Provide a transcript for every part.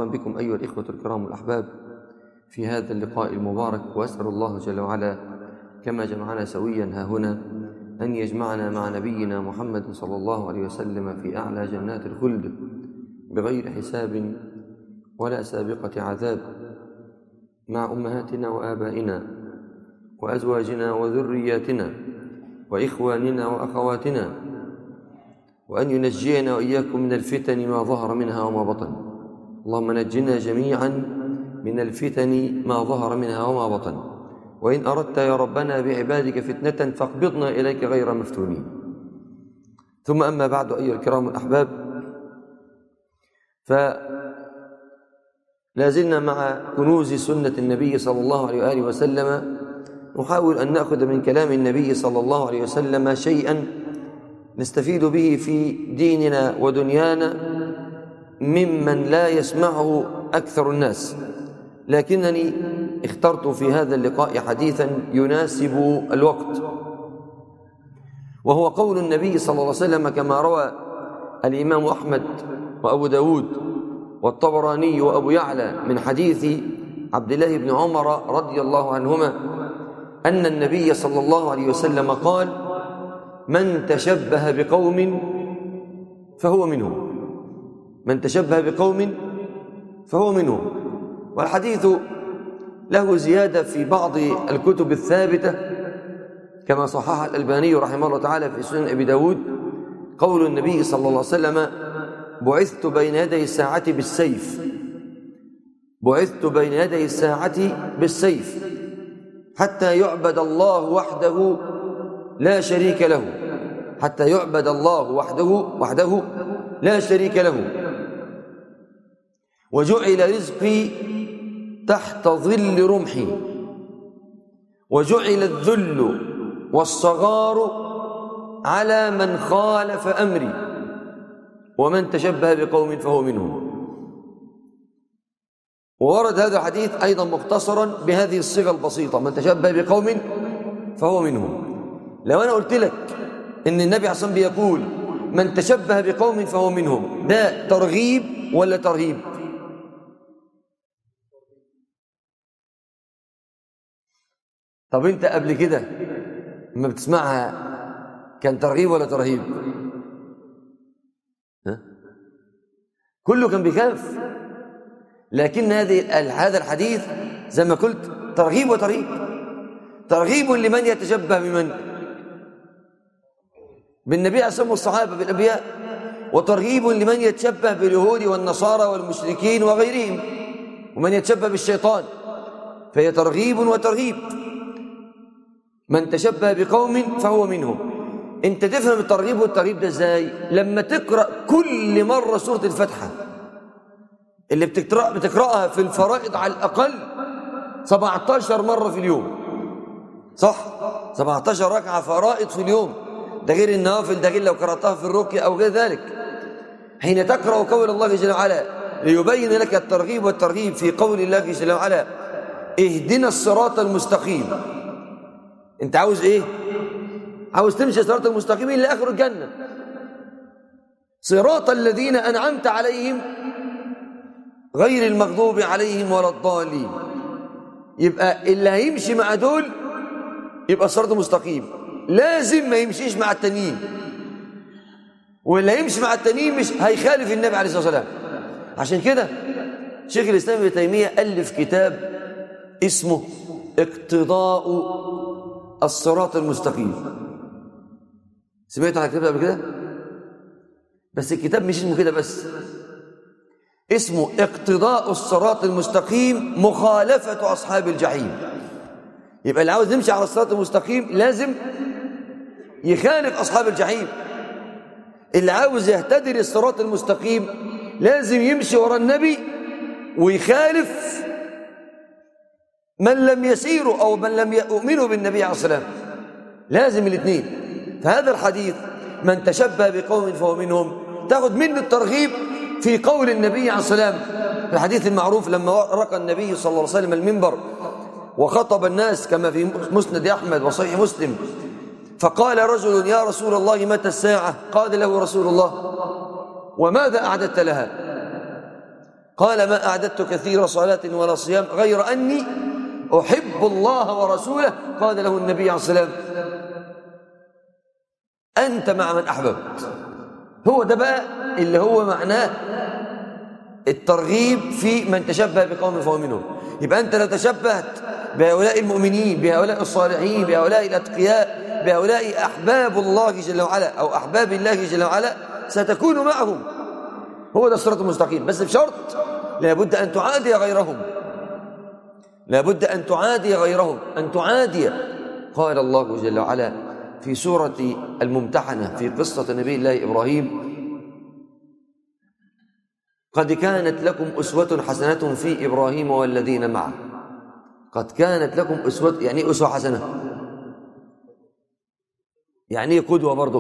بكم أيها الإخوة الكرام الأحباب في هذا اللقاء المبارك وأسأل الله جل وعلا كما جمعنا سويا ها هنا أن يجمعنا مع نبينا محمد صلى الله عليه وسلم في أعلى جنات الخلد بغير حساب ولا سابقة عذاب مع أمهاتنا وآبائنا وأزواجنا وذرياتنا وإخواننا وأخواتنا وأن ينجينا وإياكم من الفتن ما ظهر منها وما بطن اللهم نجنا جميعا من الفتن ما ظهر منها وما بطن وإن أردت يا ربنا بعبادك فتنة فاقبضنا إليك غير مفتونين ثم أما بعد أيها الكرام الأحباب فلا زلنا مع كنوز سنة النبي صلى الله عليه وآله وسلم نحاول أن نأخذ من كلام النبي صلى الله عليه وسلم شيئا نستفيد به في ديننا ودنيانا ممن لا يسمعه أكثر الناس لكنني اخترت في هذا اللقاء حديثا يناسب الوقت وهو قول النبي صلى الله عليه وسلم كما روى الإمام أحمد وأبو داود والطبراني وأبو يعلى من حديث عبد الله بن عمر رضي الله عنهما أن النبي صلى الله عليه وسلم قال من تشبه بقوم فهو منهم من تشبه بقوم فهو منهم والحديث له زيادة في بعض الكتب الثابتة كما صحح الألباني رحمه الله تعالى في سنن أبي داود قول النبي صلى الله عليه وسلم بعثت بين يدي الساعة بالسيف بعثت بين يدي الساعة بالسيف حتى يعبد الله وحده لا شريك له حتى يعبد الله وحده وحده لا شريك له وجعل رزقي تحت ظل رمحي وجعل الذل والصغار على من خالف امري ومن تشبه بقوم فهو منهم وورد هذا الحديث ايضا مختصرا بهذه الصيغه البسيطه من تشبه بقوم فهو منهم لو انا قلت لك ان النبي عليه الصلاه والسلام بيقول من تشبه بقوم فهو منهم ده ترغيب ولا ترهيب طب انت قبل كده لما بتسمعها كان ترغيب ولا ترهيب ها؟ كله كان بيخاف لكن هذه هذا الحديث زي ما قلت ترغيب وترهيب ترغيب لمن يتشبه بمن بالنبي عليه الصلاه والصحابه بالانبياء وترغيب لمن يتشبه باليهود والنصارى والمشركين وغيرهم ومن يتشبه بالشيطان فهي ترغيب وترهيب من تشبه بقوم فهو منهم انت تفهم الترغيب والترهيب ده ازاي لما تقرا كل مره سوره الفاتحه اللي بتقرأ بتقراها في الفرائض على الاقل 17 مره في اليوم صح 17 ركعه فرائض في اليوم ده غير النوافل ده غير لو قراتها في الركع او غير ذلك حين تقرا قول الله جل وعلا ليبين لك الترغيب والترهيب في قول الله جل وعلا اهدنا الصراط المستقيم انت عاوز ايه عاوز تمشي صراط المستقيم الى اخر الجنه صراط الذين انعمت عليهم غير المغضوب عليهم ولا الضالين يبقى اللي هيمشي مع دول يبقى صراط مستقيم لازم ما يمشيش مع التانيين واللي هيمشي مع التانيين مش هيخالف النبي عليه الصلاه والسلام عشان كده شيخ الاسلام ابن تيميه الف كتاب اسمه اقتضاء الصراط المستقيم سمعت عن الكتاب قبل كده بس الكتاب مش اسمه كده بس اسمه اقتضاء الصراط المستقيم مخالفة أصحاب الجحيم يبقى اللي عاوز يمشي على الصراط المستقيم لازم يخالف أصحاب الجحيم اللي عاوز يهتدي للصراط المستقيم لازم يمشي ورا النبي ويخالف من لم يسيروا أو من لم يؤمنوا بالنبي عليه الصلاة والسلام لازم الاثنين فهذا الحديث من تشبه بقوم فهو منهم تاخذ منه الترغيب في قول النبي عليه الصلاة والسلام الحديث المعروف لما رقى النبي صلى الله عليه وسلم المنبر وخطب الناس كما في مسند أحمد وصحيح مسلم فقال رجل يا رسول الله متى الساعة قال له رسول الله وماذا أعددت لها قال ما أعددت كثير صلاة ولا صيام غير أني أحب الله ورسوله قال له النبي عليه الصلاة والسلام أنت مع من أحببت هو ده بقى اللي هو معناه الترغيب في من تشبه بقوم فهو منهم يبقى أنت لو تشبهت بهؤلاء المؤمنين بهؤلاء الصالحين بهؤلاء الأتقياء بهؤلاء أحباب الله جل وعلا أو أحباب الله جل وعلا ستكون معهم هو ده الصراط المستقيم بس بشرط لابد أن تعادي غيرهم لابد أن تعادي غيرهم أن تعادي قال الله جل وعلا في سورة الممتحنة في قصة نبي الله إبراهيم قد كانت لكم أسوة حسنة في إبراهيم والذين معه قد كانت لكم أسوة يعني إيه أسوة حسنة يعني إيه قدوة برضه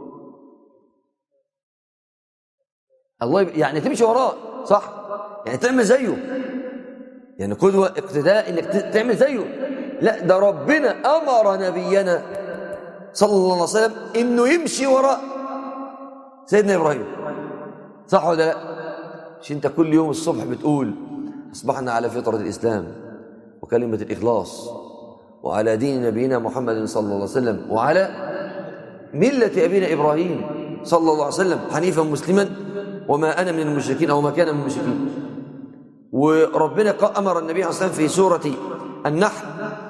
الله يب... يعني تمشي وراه صح يعني تعمل زيه يعني قدوة اقتداء انك تعمل زيه لا ده ربنا امر نبينا صلى الله عليه وسلم انه يمشي وراء سيدنا ابراهيم صح ولا لا مش انت كل يوم الصبح بتقول اصبحنا على فطره الاسلام وكلمه الاخلاص وعلى دين نبينا محمد صلى الله عليه وسلم وعلى مله ابينا ابراهيم صلى الله عليه وسلم حنيفا مسلما وما انا من المشركين او ما كان من المشركين وربنا امر النبي عليه الصلاه والسلام في سوره النحل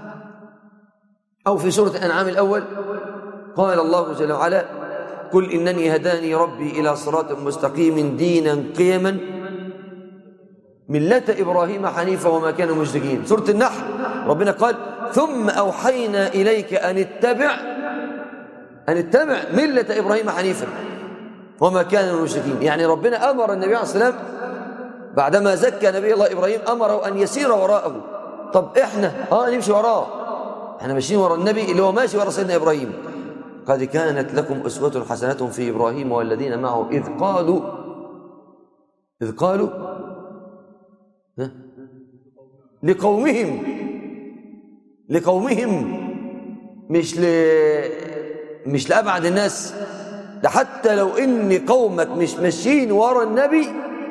او في سوره الانعام الاول قال الله جل وعلا قل إنني هداني ربي إلى صراط مستقيم دينا قيما ملة إبراهيم حنيفا وما كان مشركين سورة النحل ربنا قال ثم أوحينا إليك أن اتبع أن اتبع ملة إبراهيم حنيفا وما كان من المشركين يعني ربنا أمر النبي عليه الصلاة والسلام بعدما زكى نبي الله إبراهيم أمره أن يسير وراءه طب إحنا آه نمشي وراه احنا ماشيين ورا النبي اللي هو ماشي ورا سيدنا إبراهيم قد كانت لكم أسوة حسنة في إبراهيم والذين معه إذ قالوا إذ قالوا ها؟ لقومهم لقومهم مش ل مش لأبعد الناس ده حتى لو إن قومك مش ماشيين ورا النبي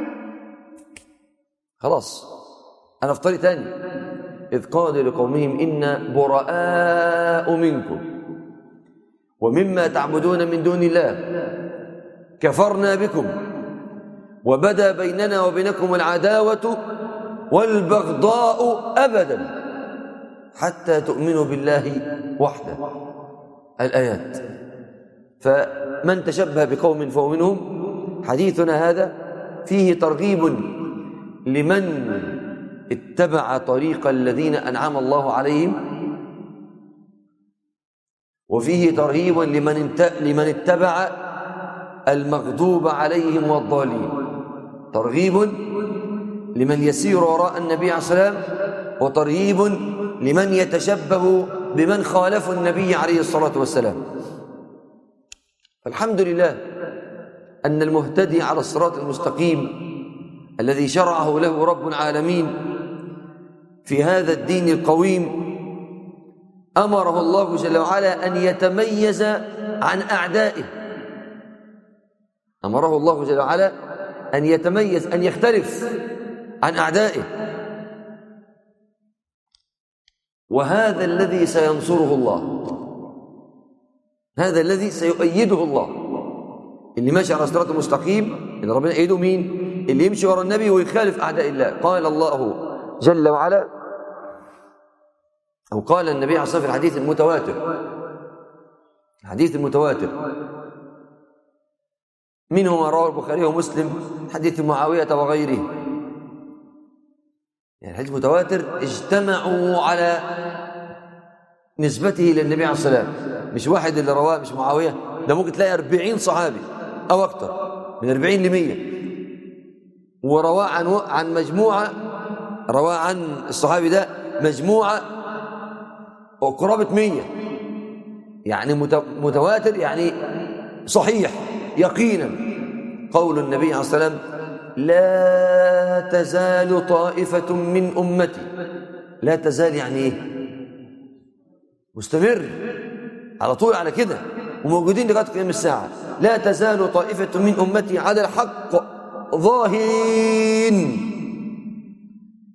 خلاص أنا في طريق تاني إذ قالوا لقومهم إنا براء منكم ومما تعبدون من دون الله كفرنا بكم وبدا بيننا وبينكم العداوة والبغضاء أبدا حتى تؤمنوا بالله وحده الآيات فمن تشبه بقوم فهو منهم حديثنا هذا فيه ترغيب لمن اتبع طريق الذين أنعم الله عليهم وفيه ترهيب لمن لمن اتبع المغضوب عليهم والضالين ترغيب لمن يسير وراء النبي عليه الصلاه والسلام وترهيب لمن يتشبه بمن خالفوا النبي عليه الصلاه والسلام فالحمد لله ان المهتدي على الصراط المستقيم الذي شرعه له رب العالمين في هذا الدين القويم امره الله جل وعلا ان يتميز عن اعدائه امره الله جل وعلا ان يتميز ان يختلف عن اعدائه وهذا الذي سينصره الله هذا الذي سيؤيده الله اللي ماشي على الصراط المستقيم اللي ربنا يأيده مين اللي يمشي ورا النبي ويخالف اعداء الله قال الله جل وعلا أو قال النبي عليه الصلاة والسلام في الحديث المتواتر الحديث المتواتر منه ما رواه البخاري ومسلم حديث معاوية وغيره يعني الحديث المتواتر اجتمعوا على نسبته للنبي عليه الصلاة والسلام مش واحد اللي رواه مش معاوية ده ممكن تلاقي 40 صحابي أو أكثر من 40 ل 100 ورواه عن عن مجموعة رواه عن الصحابي ده مجموعة وقرابة مية يعني متواتر يعني صحيح يقينا قول النبي عليه الصلاة والسلام لا تزال طائفة من أمتي لا تزال يعني إيه مستمر على طول على كده وموجودين لغاية قيام الساعة لا تزال طائفة من أمتي على الحق ظاهرين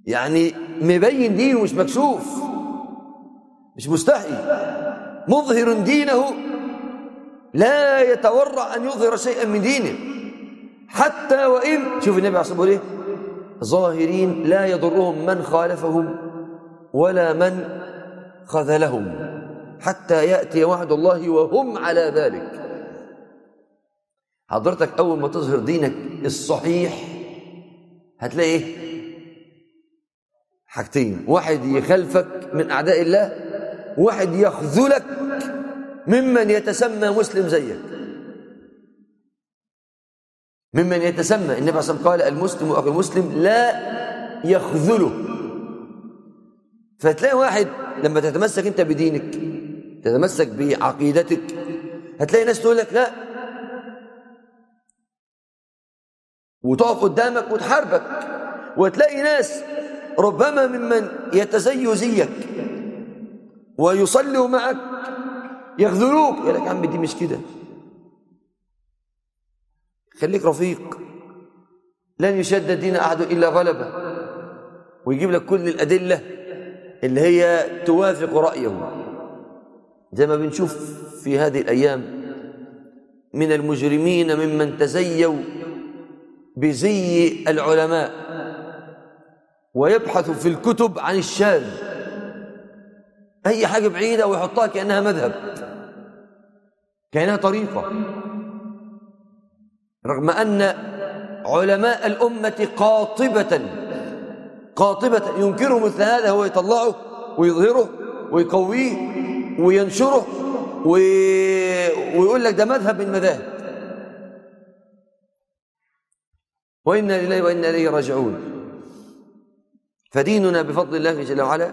يعني مبين دينه مش مكشوف مش مستحي مظهر دينه لا يتورع أن يظهر شيئا من دينه حتى وإن شوف النبي عليه الصلاة والسلام ظاهرين لا يضرهم من خالفهم ولا من خذلهم حتى يأتي وعد الله وهم على ذلك حضرتك أول ما تظهر دينك الصحيح هتلاقي إيه؟ حاجتين واحد يخلفك من أعداء الله واحد يخذلك ممن يتسمى مسلم زيك ممن يتسمى النبي عليه الصلاة والسلام قال المسلم أخو المسلم لا يخذله فتلاقي واحد لما تتمسك انت بدينك تتمسك بعقيدتك هتلاقي ناس تقول لك لا وتقف قدامك وتحاربك وتلاقي ناس ربما ممن يتزي زيك ويصلوا معك يخذلوك يقول لك يا عم دي مش كده خليك رفيق لن يشد الدين أحد إلا غلبه ويجيب لك كل الأدلة اللي هي توافق رأيه زي ما بنشوف في هذه الأيام من المجرمين ممن تزيوا بزي العلماء ويبحث في الكتب عن الشاذ أي حاجة بعيدة ويحطها كأنها مذهب كأنها طريقة رغم أن علماء الأمة قاطبة قاطبة ينكره مثل هذا هو يطلعه ويظهره ويقويه وينشره ويقول لك ده مذهب من المذاهب وإنا لله وإنا إليه راجعون فديننا بفضل الله جل وعلا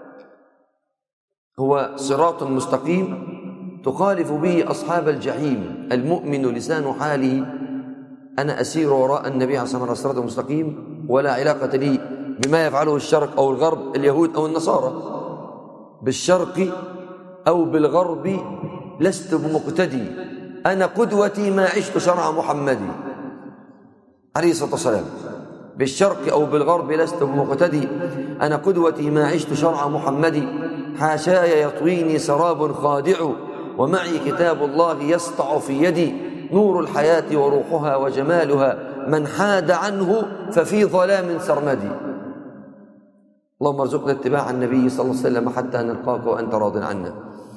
هو صراط مستقيم تخالف به أصحاب الجحيم المؤمن لسان حاله أنا أسير وراء النبي عليه الصلاة والسلام الصراط المستقيم ولا علاقة لي بما يفعله الشرق أو الغرب اليهود أو النصارى بالشرق أو بالغرب لست بمقتدي أنا قدوتي ما عشت شرع محمد عليه الصلاة والسلام بالشرق أو بالغرب لست بمقتدي أنا قدوتي ما عشت شرع محمد حاشاي يطويني سراب خادع ومعي كتاب الله يسطع في يدي نور الحياة وروحها وجمالها من حاد عنه ففي ظلام سرمدي اللهم ارزقنا اتباع النبي صلى الله عليه وسلم حتى نلقاك وأنت راض عنا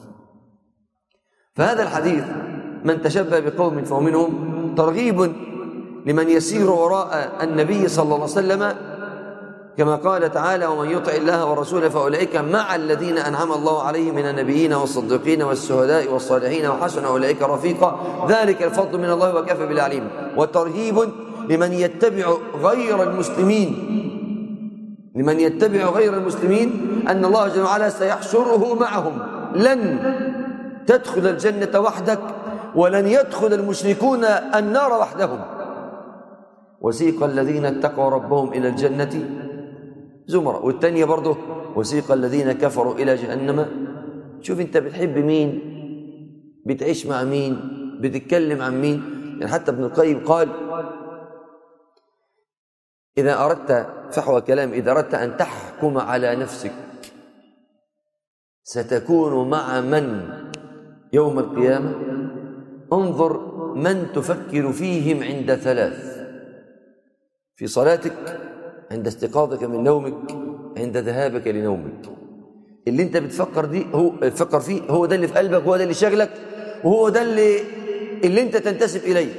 فهذا الحديث من تشبه بقوم فهو منهم ترغيب لمن يسير وراء النبي صلى الله عليه وسلم كما قال تعالى ومن يطع الله ورسوله فأولئك مع الذين أنعم الله عليهم من النبيين والصديقين والشهداء والصالحين وحسن أولئك رفيقا ذلك الفضل من الله وكفى بالعليم وترهيب لمن يتبع غير المسلمين لمن يتبع غير المسلمين أن الله جل وعلا سيحشره معهم لن تدخل الجنة وحدك ولن يدخل المشركون النار وحدهم وسيق الذين اتقوا ربهم إلى الجنة زمرا والتانية برضه وسيق الذين كفروا إلى جهنم شوف أنت بتحب مين بتعيش مع مين بتتكلم عن مين يعني حتى ابن القيم قال إذا أردت فحوى كلام إذا أردت أن تحكم على نفسك ستكون مع من يوم القيامة انظر من تفكر فيهم عند ثلاث في صلاتك عند استيقاظك من نومك عند ذهابك لنومك اللي انت بتفكر دي هو بتفكر فيه هو ده اللي في قلبك هو ده اللي شاغلك وهو ده اللي اللي انت تنتسب اليه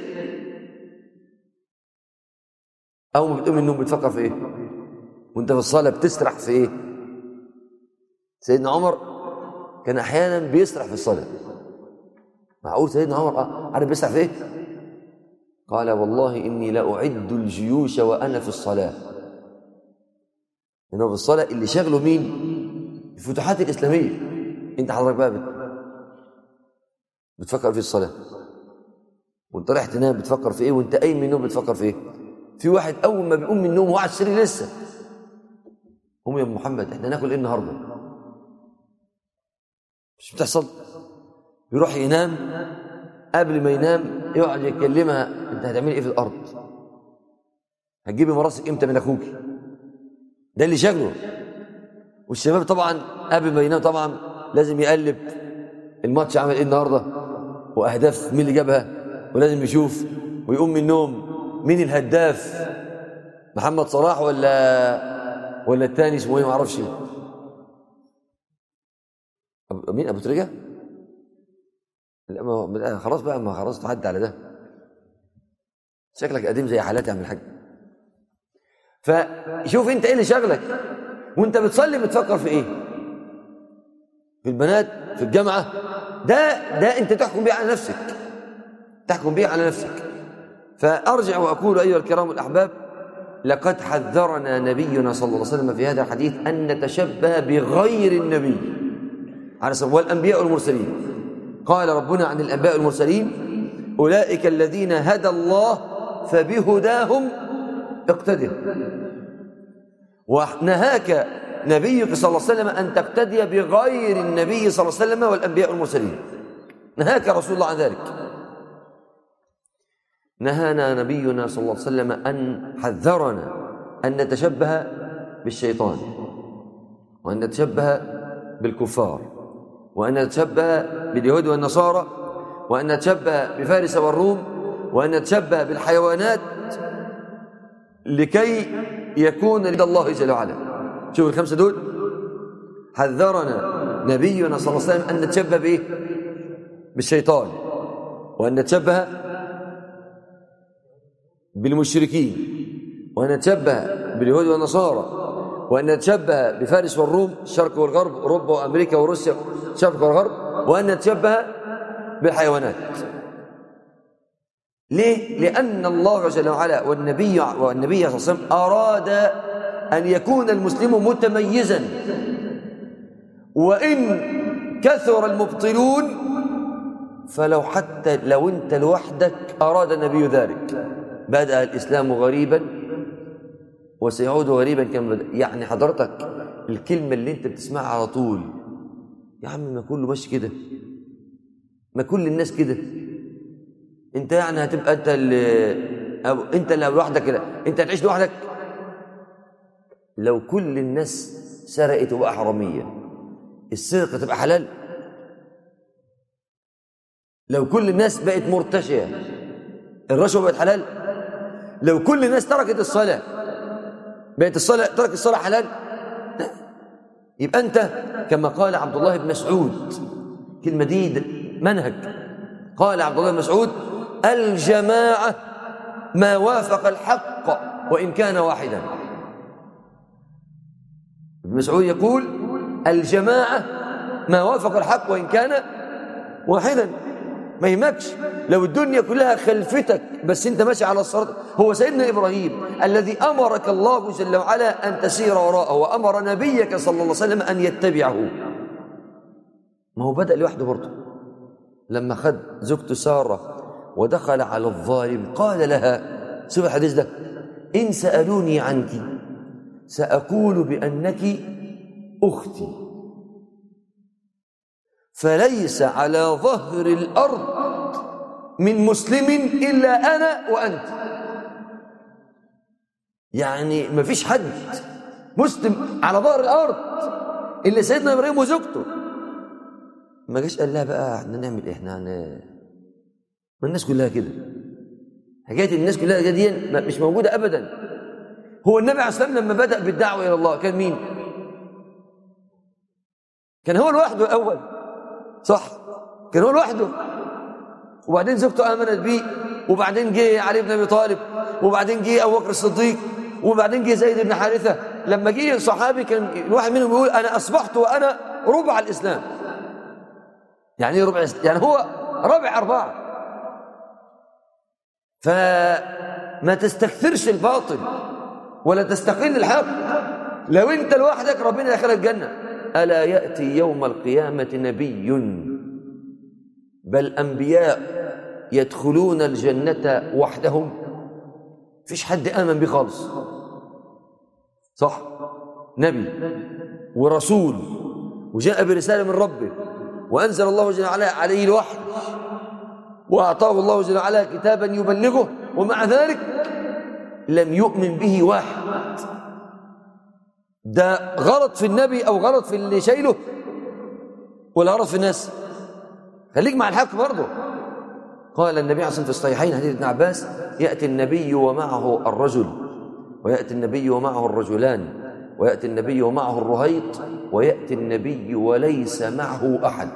اول ما بتقوم من النوم بتفكر في ايه وانت في الصلاه بتسرح في ايه سيدنا عمر كان احيانا بيسرح في الصلاه معقول سيدنا عمر اه عارف بيسرح في ايه قال والله اني لاعد الجيوش وانا في الصلاه انه في الصلاه اللي شغله مين الفتوحات الاسلاميه انت حضرتك بقى بت... بتفكر في الصلاه وانت رايح تنام بتفكر في ايه وانت قايم من النوم بتفكر في ايه في واحد اول ما بيقوم من النوم وهو على السرير لسه قوم يا ابو محمد احنا ناكل ايه النهارده مش بتحصل يروح ينام قبل ما ينام يقعد يكلمها انت هتعملي ايه في الارض هتجيبي مراسك امتى من اخوك ده اللي شغله والشباب طبعا قبل ما ينام طبعا لازم يقلب الماتش عمل ايه النهارده واهداف مين اللي جابها ولازم يشوف ويقوم من النوم مين الهداف محمد صلاح ولا ولا الثاني اسمه ايه ما اعرفش أب- مين ابو تريكه لا ما خلاص بقى ما خلاص تعدي على ده شكلك قديم زي حالاتي يا عم الحاج فشوف انت ايه اللي شغلك وانت بتصلي بتفكر في ايه في البنات في الجامعه ده ده انت تحكم بيه على نفسك تحكم بيه على نفسك فارجع واقول ايها الكرام الاحباب لقد حذرنا نبينا صلى الله عليه وسلم في هذا الحديث ان نتشبه بغير النبي عليه الصلاه والانبياء والمرسلين قال ربنا عن الانبياء والمرسلين اولئك الذين هدى الله فبهداهم اقتدر ونهاك نبيك صلى الله عليه وسلم أن تقتدي بغير النبي صلى الله عليه وسلم والأنبياء والمرسلين نهاك رسول الله عن ذلك نهانا نبينا صلى الله عليه وسلم أن حذرنا أن نتشبه بالشيطان وأن نتشبه بالكفار وأن نتشبه باليهود والنصارى وأن نتشبه بفارس والروم وأن نتشبه بالحيوانات لكي يكون لدى الله جل وعلا شوف الخمسة دول حذرنا نبينا صلى الله عليه وسلم أن نتشبه بإيه بالشيطان وأن نتشبه بالمشركين وأن نتشبه باليهود والنصارى وأن نتشبه بفارس والروم الشرق والغرب أوروبا وأمريكا وروسيا الشرق والغرب وأن نتشبه بالحيوانات ليه؟ لأن الله جل وعلا والنبي والنبي صلى الله عليه وسلم أراد أن يكون المسلم متميزا وإن كثر المبطلون فلو حتى لو أنت لوحدك أراد النبي ذلك بدأ الإسلام غريبا وسيعود غريبا كما بدأ يعني حضرتك الكلمة اللي أنت بتسمعها على طول يا عم ما كله ماشي كده ما كل الناس كده انت يعني هتبقى انت اللي أو انت اللي لوحدك كده انت هتعيش لوحدك لو كل الناس سرقت وبقى حراميه السرقه تبقى حلال لو كل الناس بقت مرتشيه الرشوه بقت حلال لو كل الناس تركت الصلاه بقت الصلاه ترك الصلاه حلال لا. يبقى انت كما قال عبد الله بن مسعود كلمه دي منهج قال عبد الله بن مسعود الجماعة ما وافق الحق وإن كان واحدا ابن مسعود يقول الجماعة ما وافق الحق وإن كان واحدا ما يهمكش لو الدنيا كلها خلفتك بس انت ماشي على الصراط هو سيدنا ابراهيم الذي امرك الله جل وعلا ان تسير وراءه وامر نبيك صلى الله عليه وسلم ان يتبعه ما هو بدا لوحده برضه لما خد زوجته ساره ودخل على الظالم قال لها شوف الحديث ده إن سألوني عنك سأقول بأنك أختي فليس على ظهر الأرض من مسلم إلا أنا وأنت يعني ما فيش حد مسلم على ظهر الأرض إلا سيدنا إبراهيم وزوجته ما جاش قال لها بقى احنا نعمل ايه احنا ما الناس كلها كده حكايه الناس كلها دي مش موجوده ابدا هو النبي عليه الصلاه والسلام لما بدا بالدعوه الى الله كان مين كان هو لوحده الاول صح كان هو لوحده وبعدين زوجته امنت بيه وبعدين جه علي بن ابي طالب وبعدين جه ابو بكر الصديق وبعدين جه زيد بن حارثه لما جه صحابي كان الواحد منهم يقول انا اصبحت وانا ربع الاسلام يعني ايه ربع يعني هو ربع اربعه فما تستكثرش الباطل ولا تستقل الحق لو انت لوحدك ربنا يدخلك الجنه الا ياتي يوم القيامه نبي بل انبياء يدخلون الجنه وحدهم فيش حد امن بيه خالص صح نبي ورسول وجاء برساله من ربه وانزل الله جل وعلا عليه الوحي وأعطاه الله جل وعلا كتابا يبلغه ومع ذلك لم يؤمن به واحد ده غلط في النبي او غلط في اللي شايله ولا غلط في الناس خليك مع الحق برضه قال النبي عليه الصلاه في الصحيحين حديث ابن عباس ياتي النبي ومعه الرجل وياتي النبي ومعه الرجلان وياتي النبي ومعه الرهيط وياتي النبي وليس معه احد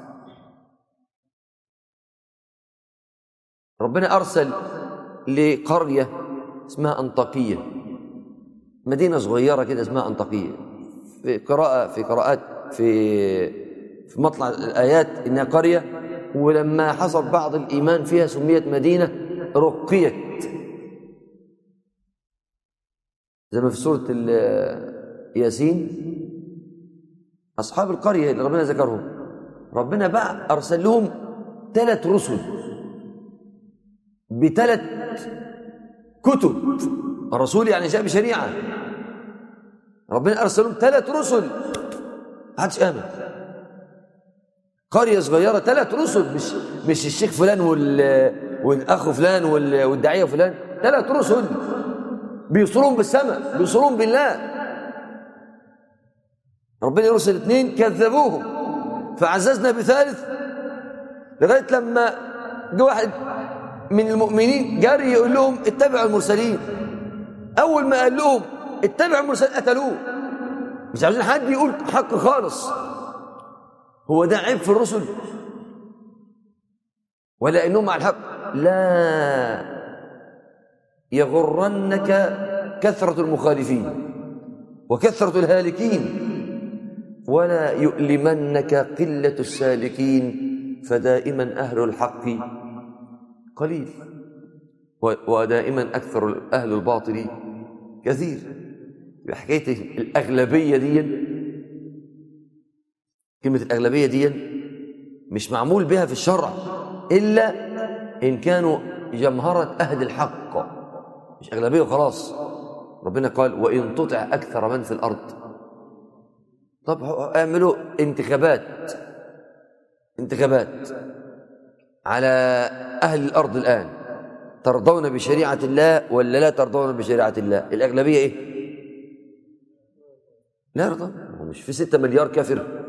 ربنا ارسل لقريه اسمها انطاكيه مدينه صغيره كده اسمها انطاكيه في قراءه في قراءات في في مطلع الايات انها قريه ولما حصل بعض الايمان فيها سميت مدينه رقيت زي ما في سوره ياسين اصحاب القريه اللي ربنا ذكرهم ربنا بقى ارسل لهم ثلاث رسل بثلاث كتب الرسول يعني جاء بشريعه ربنا ارسل لهم ثلاث رسل محدش امن قريه صغيره ثلاث رسل مش مش الشيخ فلان وال والاخ فلان وال- والداعيه فلان ثلاث رسل بيوصلون بالسماء بيوصلون بالله ربنا يرسل اثنين كذبوهم فعززنا بثالث لغايه لما جه واحد من المؤمنين جاري يقول لهم اتبعوا المرسلين اول ما قال لهم اتبعوا المرسلين قتلوه مش عاوزين حد يقول حق خالص هو ده عيب في الرسل ولا انهم مع الحق لا يغرنك كثرة المخالفين وكثرة الهالكين ولا يؤلمنك قلة السالكين فدائما أهل الحق قليل و- ودائما أكثر أهل الباطل كثير حكاية الأغلبية دي كلمة الأغلبية دي مش معمول بها في الشرع إلا إن كانوا جمهرة أهل الحق مش أغلبية وخلاص ربنا قال وإن تطع أكثر من في الأرض طب اعملوا انتخابات انتخابات على أهل الأرض الآن ترضون بشريعة الله ولا لا ترضون بشريعة الله الأغلبية إيه لا رضا هو مش في ستة مليار كافر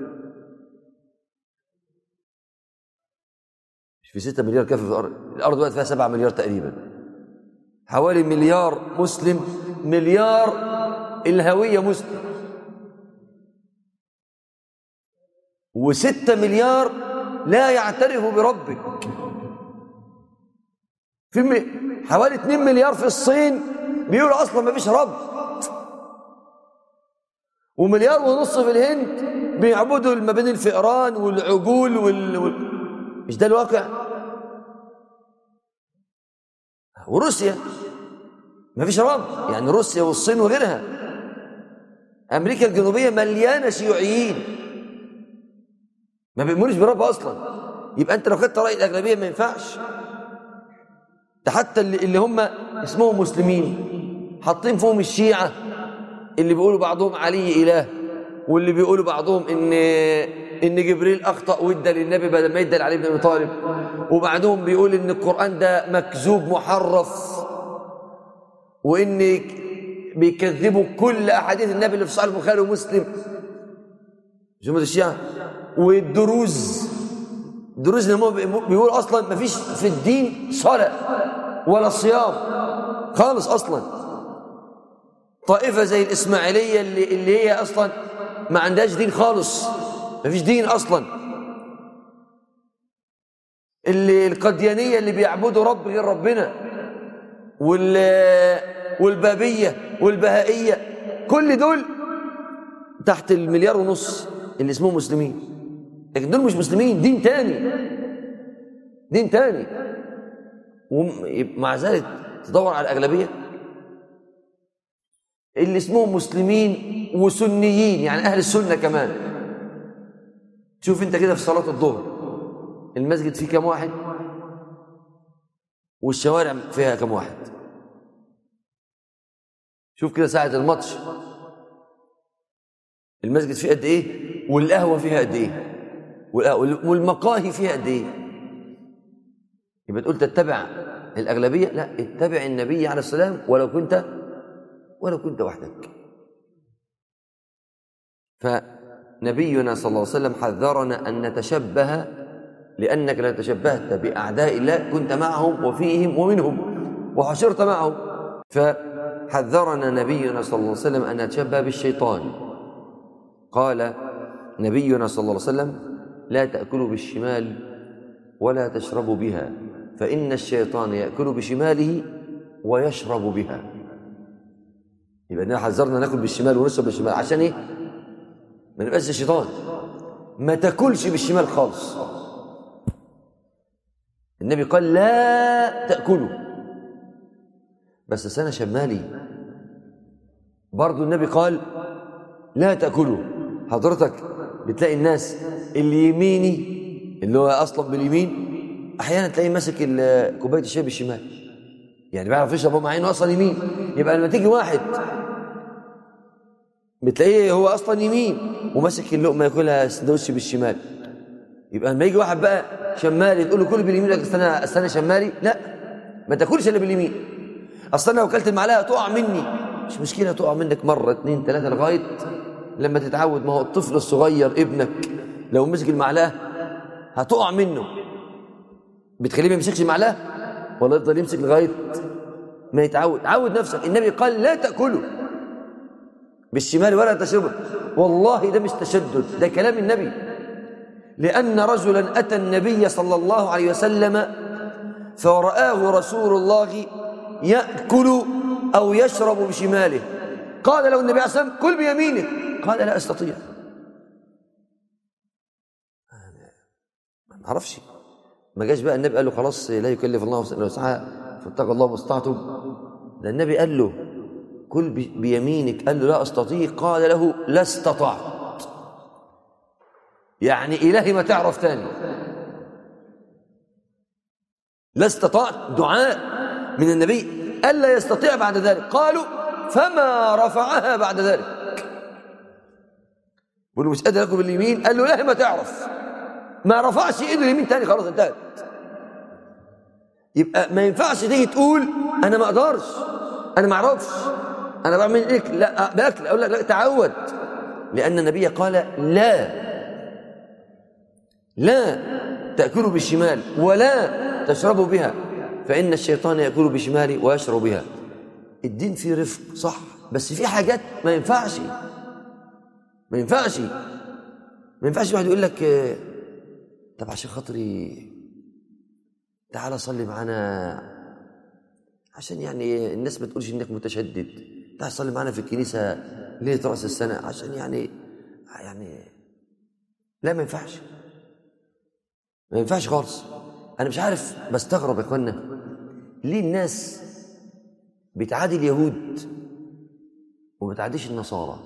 مش في ستة مليار كافر في الأرض الأرض بقت فيها سبعة مليار تقريبا حوالي مليار مسلم مليار الهوية مسلم وستة مليار لا يعترف بربك في م... حوالي 2 مليار في الصين بيقولوا اصلا ما فيش رب ومليار ونص في الهند بيعبدوا ما بين الفئران والعجول وال... وال... مش ده الواقع وروسيا ما فيش رب يعني روسيا والصين وغيرها امريكا الجنوبيه مليانه شيوعيين ما بيؤمنوش برب اصلا يبقى انت لو خدت راي الاغلبيه ما ينفعش ده حتى اللي, اللي هم اسمهم مسلمين حاطين فيهم الشيعه اللي بيقولوا بعضهم علي اله واللي بيقولوا بعضهم ان ان جبريل اخطا وادى للنبي بدل ما يدى لعلي بن ابي طالب وبعدهم بيقول ان القران ده مكذوب محرف وان بيكذبوا كل احاديث النبي اللي في صحيح البخاري ومسلم جمهور الشيعه والدروز الدروز اللي هم بيقولوا اصلا ما فيش في الدين صلاه ولا صيام خالص اصلا طائفه زي الاسماعيليه اللي اللي هي اصلا ما عندهاش دين خالص ما فيش دين اصلا اللي القديانيه اللي بيعبدوا رب غير ربنا وال والبابيه والبهائيه كل دول تحت المليار ونص اللي اسمهم مسلمين لكن دول مش مسلمين دين تاني دين تاني ومع ذلك تدور على الأغلبية اللي اسمهم مسلمين وسنيين يعني أهل السنة كمان شوف انت كده في صلاة الظهر المسجد فيه كم واحد والشوارع فيها كم واحد شوف كده ساعة الماتش المسجد فيه قد ايه والقهوة فيها قد ايه والمقاهي فيها قد ايه يبقى تقول تتبع الأغلبية لا اتبع النبي عليه السلام ولو كنت ولو كنت وحدك فنبينا صلى الله عليه وسلم حذرنا أن نتشبه لأنك لو تشبهت بأعداء الله كنت معهم وفيهم ومنهم وحشرت معهم فحذرنا نبينا صلى الله عليه وسلم أن نتشبه بالشيطان قال نبينا صلى الله عليه وسلم لا تأكلوا بالشمال ولا تشربوا بها فإن الشيطان يأكل بشماله ويشرب بها يبقى إننا حذرنا ناكل بالشمال ونشرب بالشمال عشان إيه؟ ما نبقاش الشيطان ما تاكلش بالشمال خالص النبي قال لا تأكلوا بس أنا شمالي برضو النبي قال لا تأكلوا حضرتك بتلاقي الناس اللي يميني اللي هو أصلا باليمين أحيانا تلاقيه ماسك ال- كوباية الشاي بالشمال يعني بيعرف يشرب هو مع إنه أصلا يمين يبقى لما تيجي واحد بتلاقيه هو أصلا يمين وماسك اللقمة ياكلها سندوتش بالشمال يبقى لما يجي واحد بقى شمالي تقول له كل باليمين يقول لك استنى استنى شمالي لا ما تاكلش الا باليمين اصل انا لو اكلت المعلقه تقع مني مش مشكله تقع منك مره اثنين ثلاثه لغايه لما تتعود ما هو الطفل الصغير ابنك لو مسك المعلقه هتقع منه بتخليه ما يمسكش المعلقه ولا يفضل يمسك لغايه ما يتعود عود نفسك النبي قال لا تاكلوا بالشمال ولا تشربوا والله ده مش تشدد ده كلام النبي لأن رجلا أتى النبي صلى الله عليه وسلم فرآه رسول الله يأكل أو يشرب بشماله قال له النبي عليه الصلاة والسلام كل بيمينك قال لا أستطيع ما اعرفش ما جاش بقى النبي قال له خلاص لا يكلف الله نفسا الا وسعها فاتقوا الله ما استطعتم ده النبي قال له كل بي- بيمينك قال له لا استطيع قال له لا استطعت يعني إلهي ما تعرف تاني لا استطعت دعاء من النبي ألا يستطيع بعد ذلك قالوا فما رفعها بعد ذلك بيقولوا مش قادر اكل باليمين قال له إلهي ما تعرف ما رفعش ايده اليمين تاني خلاص انتهت يبقى ما ينفعش تيجي تقول انا ما اقدرش انا ما اعرفش انا بعمل ايه لا باكل اقول لك لا تعود لان النبي قال لا لا تأكلوا بالشمال ولا تشربوا بها فإن الشيطان يأكل بشماله ويشرب بها الدين فيه رفق صح بس في حاجات ما ينفعش ما ينفعش ما ينفعش واحد يقول لك آه، طب عشان خاطري تعالى صلي معانا عشان يعني الناس ما تقولش انك متشدد تعالى صلي معانا في الكنيسه ليله راس السنه عشان يعني يعني لا ما ينفعش ما ينفعش خالص انا مش عارف بستغرب يا اخوانا ليه الناس بتعادي اليهود وما بتعاديش النصارى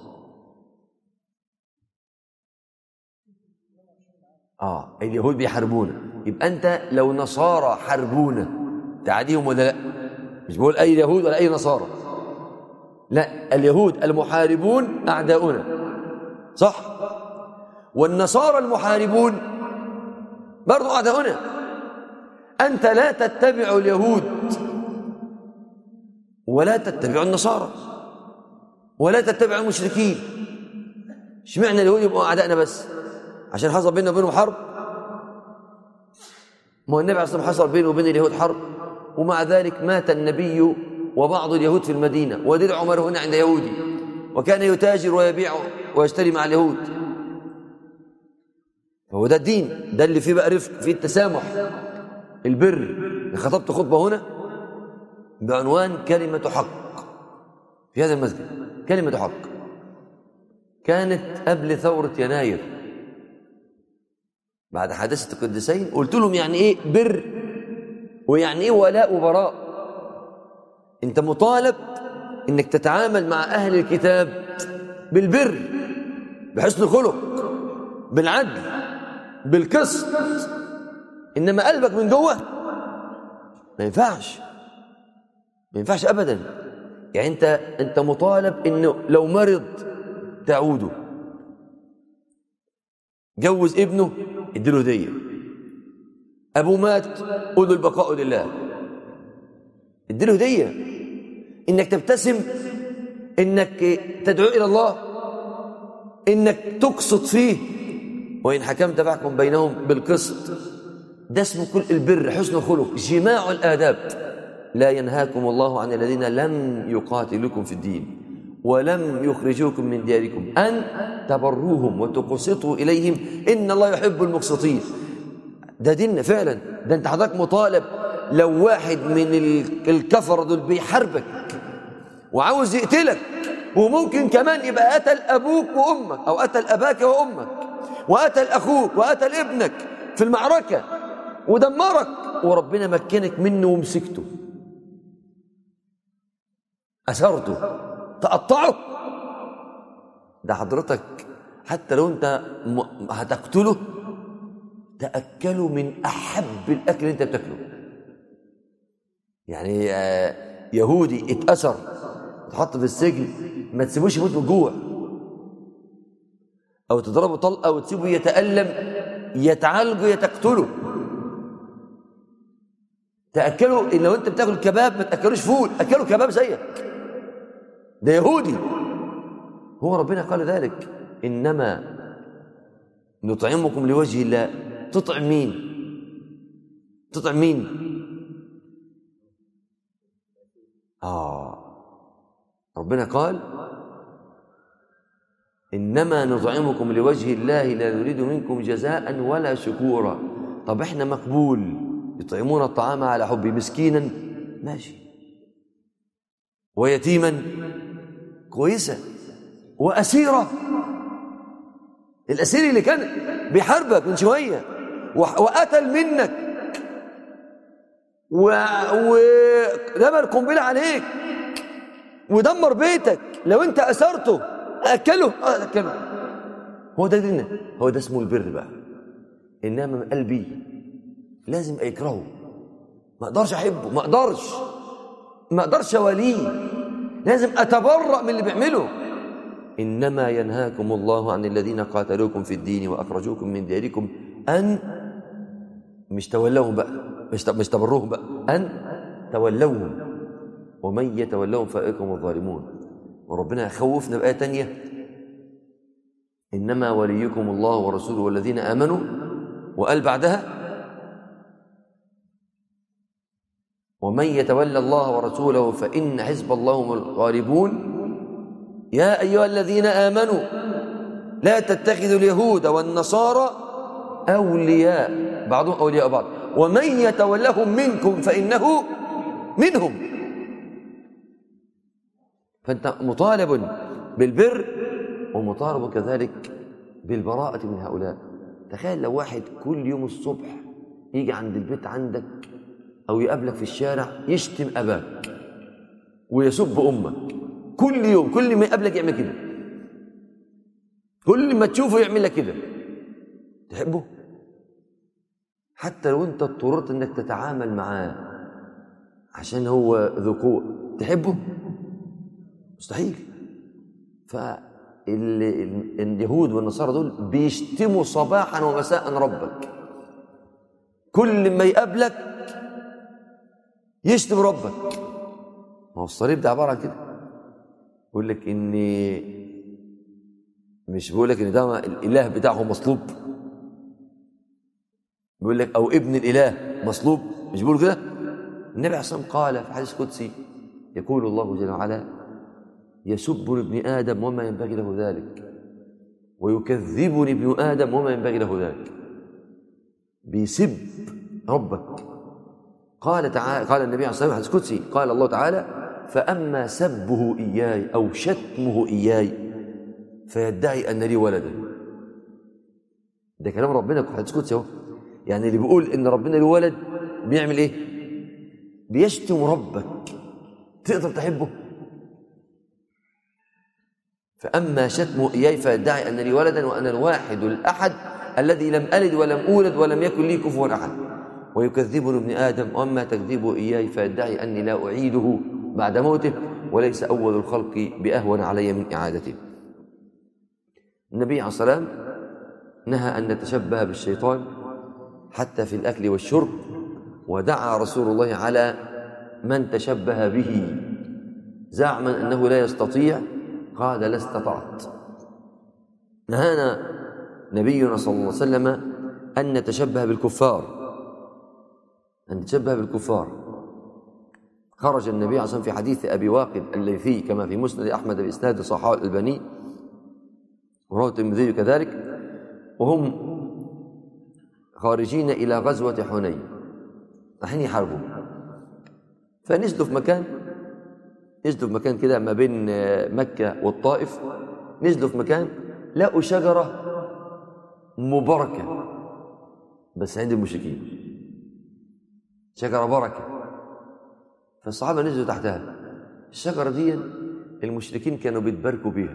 اه اليهود بيحاربونا يبقى انت لو نصارى حاربونا تعاديهم ولا لا مش بقول اي يهود ولا اي نصارى لا اليهود المحاربون اعداؤنا صح والنصارى المحاربون برضو أعداؤنا أنت لا تتبع اليهود ولا تتبع النصارى ولا تتبع المشركين اشمعنى اليهود يبقوا أعدائنا بس عشان حصل بيننا وبينهم حرب ما هو النبي عليه الصلاة والسلام حصل بينه وبين اليهود حرب ومع ذلك مات النبي وبعض اليهود في المدينة ودرع عمر هنا عند يهودي وكان يتاجر ويبيع ويشتري مع اليهود هو ده الدين ده اللي فيه بقى رفق فيه التسامح البر خطبت خطبة هنا بعنوان كلمة حق في هذا المسجد كلمة حق كانت قبل ثورة يناير بعد حادثة القديسين قلت لهم يعني ايه بر ويعني ايه ولاء وبراء انت مطالب انك تتعامل مع اهل الكتاب بالبر بحسن خلق بالعدل بالقسط انما قلبك من جوه ما ينفعش ما ينفعش ابدا يعني انت انت مطالب انه لو مرض تعوده جوز ابنه اديله هديه ابوه مات قول له البقاء لله اديله هديه انك تبتسم انك تدعو الى الله انك تقسط فيه وان حكمت فاحكم بينهم بالقسط ده اسمه كل البر حسن الخلق جماع الاداب لا ينهاكم الله عن الذين لم يقاتلوكم في الدين ولم يخرجوكم من دياركم ان تبروهم وتقسطوا اليهم ان الله يحب المقسطين ده دين فعلا ده انت حضرتك مطالب لو واحد من الكفره دول بيحاربك وعاوز يقتلك وممكن كمان يبقى قتل ابوك وامك او قتل اباك وامك وقتل اخوك وقتل ابنك في المعركه ودمرك وربنا مكنك منه ومسكته أسرته تقطعه ده حضرتك حتى لو انت هتقتله تأكله من أحب الأكل اللي انت بتاكله يعني يهودي اتأسر اتحط في السجن ما تسيبوش يموت من الجوع أو تضربه طلقة وتسيبه يتألم يتعالجه يتقتله تأكله إن لو أنت بتاكل كباب ما تأكلوش فول أكله كباب زيك ده يهودي هو ربنا قال ذلك إنما نطعمكم لوجه الله تطعم مين تطعم مين آه ربنا قال إنما نطعمكم لوجه الله لا نريد منكم جزاء ولا شكورا طب احنا مقبول يطعمون الطعام على حب مسكينا ماشي ويتيما كويسة وأسيرة الأسير اللي كان بيحاربك من شوية وقتل منك ورمى القنبلة عليك ودمر بيتك لو انت أسرته أكله اه أكله هو ده ديننا هو ده اسمه البر بقى إنما من قلبي لازم أكرهه ما أقدرش أحبه ما أقدرش ما أقدرش أوليه لازم أتبرأ من اللي بيعمله إنما ينهاكم الله عن الذين قاتلوكم في الدين وأخرجوكم من دياركم أن مش تولوهم بقى مش مش تبروهم بقى أن تولوهم ومن يتولوهم فأولئك هم الظالمون وربنا يخوفنا بآية تانية إنما وليكم الله ورسوله والذين آمنوا وقال بعدها ومن يتولى الله ورسوله فإن حزب الله هم الغالبون يا أيها الذين آمنوا لا تتخذوا اليهود والنصارى أولياء بعضهم أولياء بعض ومن يتولهم منكم فإنه منهم فأنت مطالب بالبر ومطالب كذلك بالبراءة من هؤلاء تخيل لو واحد كل يوم الصبح يجي عند البيت عندك أو يقابلك في الشارع يشتم أباك ويسب أمك كل يوم كل ما يقابلك يعمل كده كل ما تشوفه يعمل لك كده تحبه حتى لو انت اضطررت انك تتعامل معاه عشان هو ذو قوة تحبه مستحيل فاليهود والنصارى دول بيشتموا صباحا ومساء ربك كل ما يقابلك يشتم ربك ما هو الصليب ده عباره عن كده يقول لك ان مش بيقول لك ان ده الاله بتاعه مصلوب بيقول لك او ابن الاله مصلوب مش بيقول كده النبي عليه الصلاه والسلام قال في حديث قدسي يقول الله جل وعلا يسبني ابن ادم وما ينبغي له ذلك ويكذبني ابن ادم وما ينبغي له ذلك بيسب ربك قال تعالى قال النبي عليه الصلاه والسلام حديث قدسي قال الله تعالى فاما سبه اياي او شتمه اياي فيدعي ان لي ولدا ده كلام ربنا في حديث قدسي اهو يعني اللي بيقول ان ربنا له ولد بيعمل ايه بيشتم ربك تقدر تحبه فاما شتمه اياي فيدعي ان لي ولدا وانا الواحد الاحد الذي لم الد ولم اولد ولم يكن لي كفوا احد ويكذبني ابن آدم وأما تكذيبه إياي فيدعي أني لا أعيده بعد موته وليس أول الخلق بأهون علي من إعادته النبي عليه الصلاة والسلام نهى أن نتشبه بالشيطان حتى في الأكل والشرب ودعا رسول الله على من تشبه به زعما أنه لا يستطيع قال لا استطعت نهانا نبينا صلى الله عليه وسلم أن نتشبه بالكفار أن نتشبه بالكفار خرج النبي عليه الصلاة والسلام في حديث أبي واقد الليثي كما في مسند أحمد بإسناد صحاح الألباني ورواه الترمذي كذلك وهم خارجين إلى غزوة حنين رايحين يحاربوا فنزلوا في مكان نزلوا في مكان كده ما بين مكة والطائف نزلوا في مكان لقوا شجرة مباركة بس عند المشركين شجرة بركة فالصحابة نزلوا تحتها الشجرة دي المشركين كانوا بيتباركوا بيها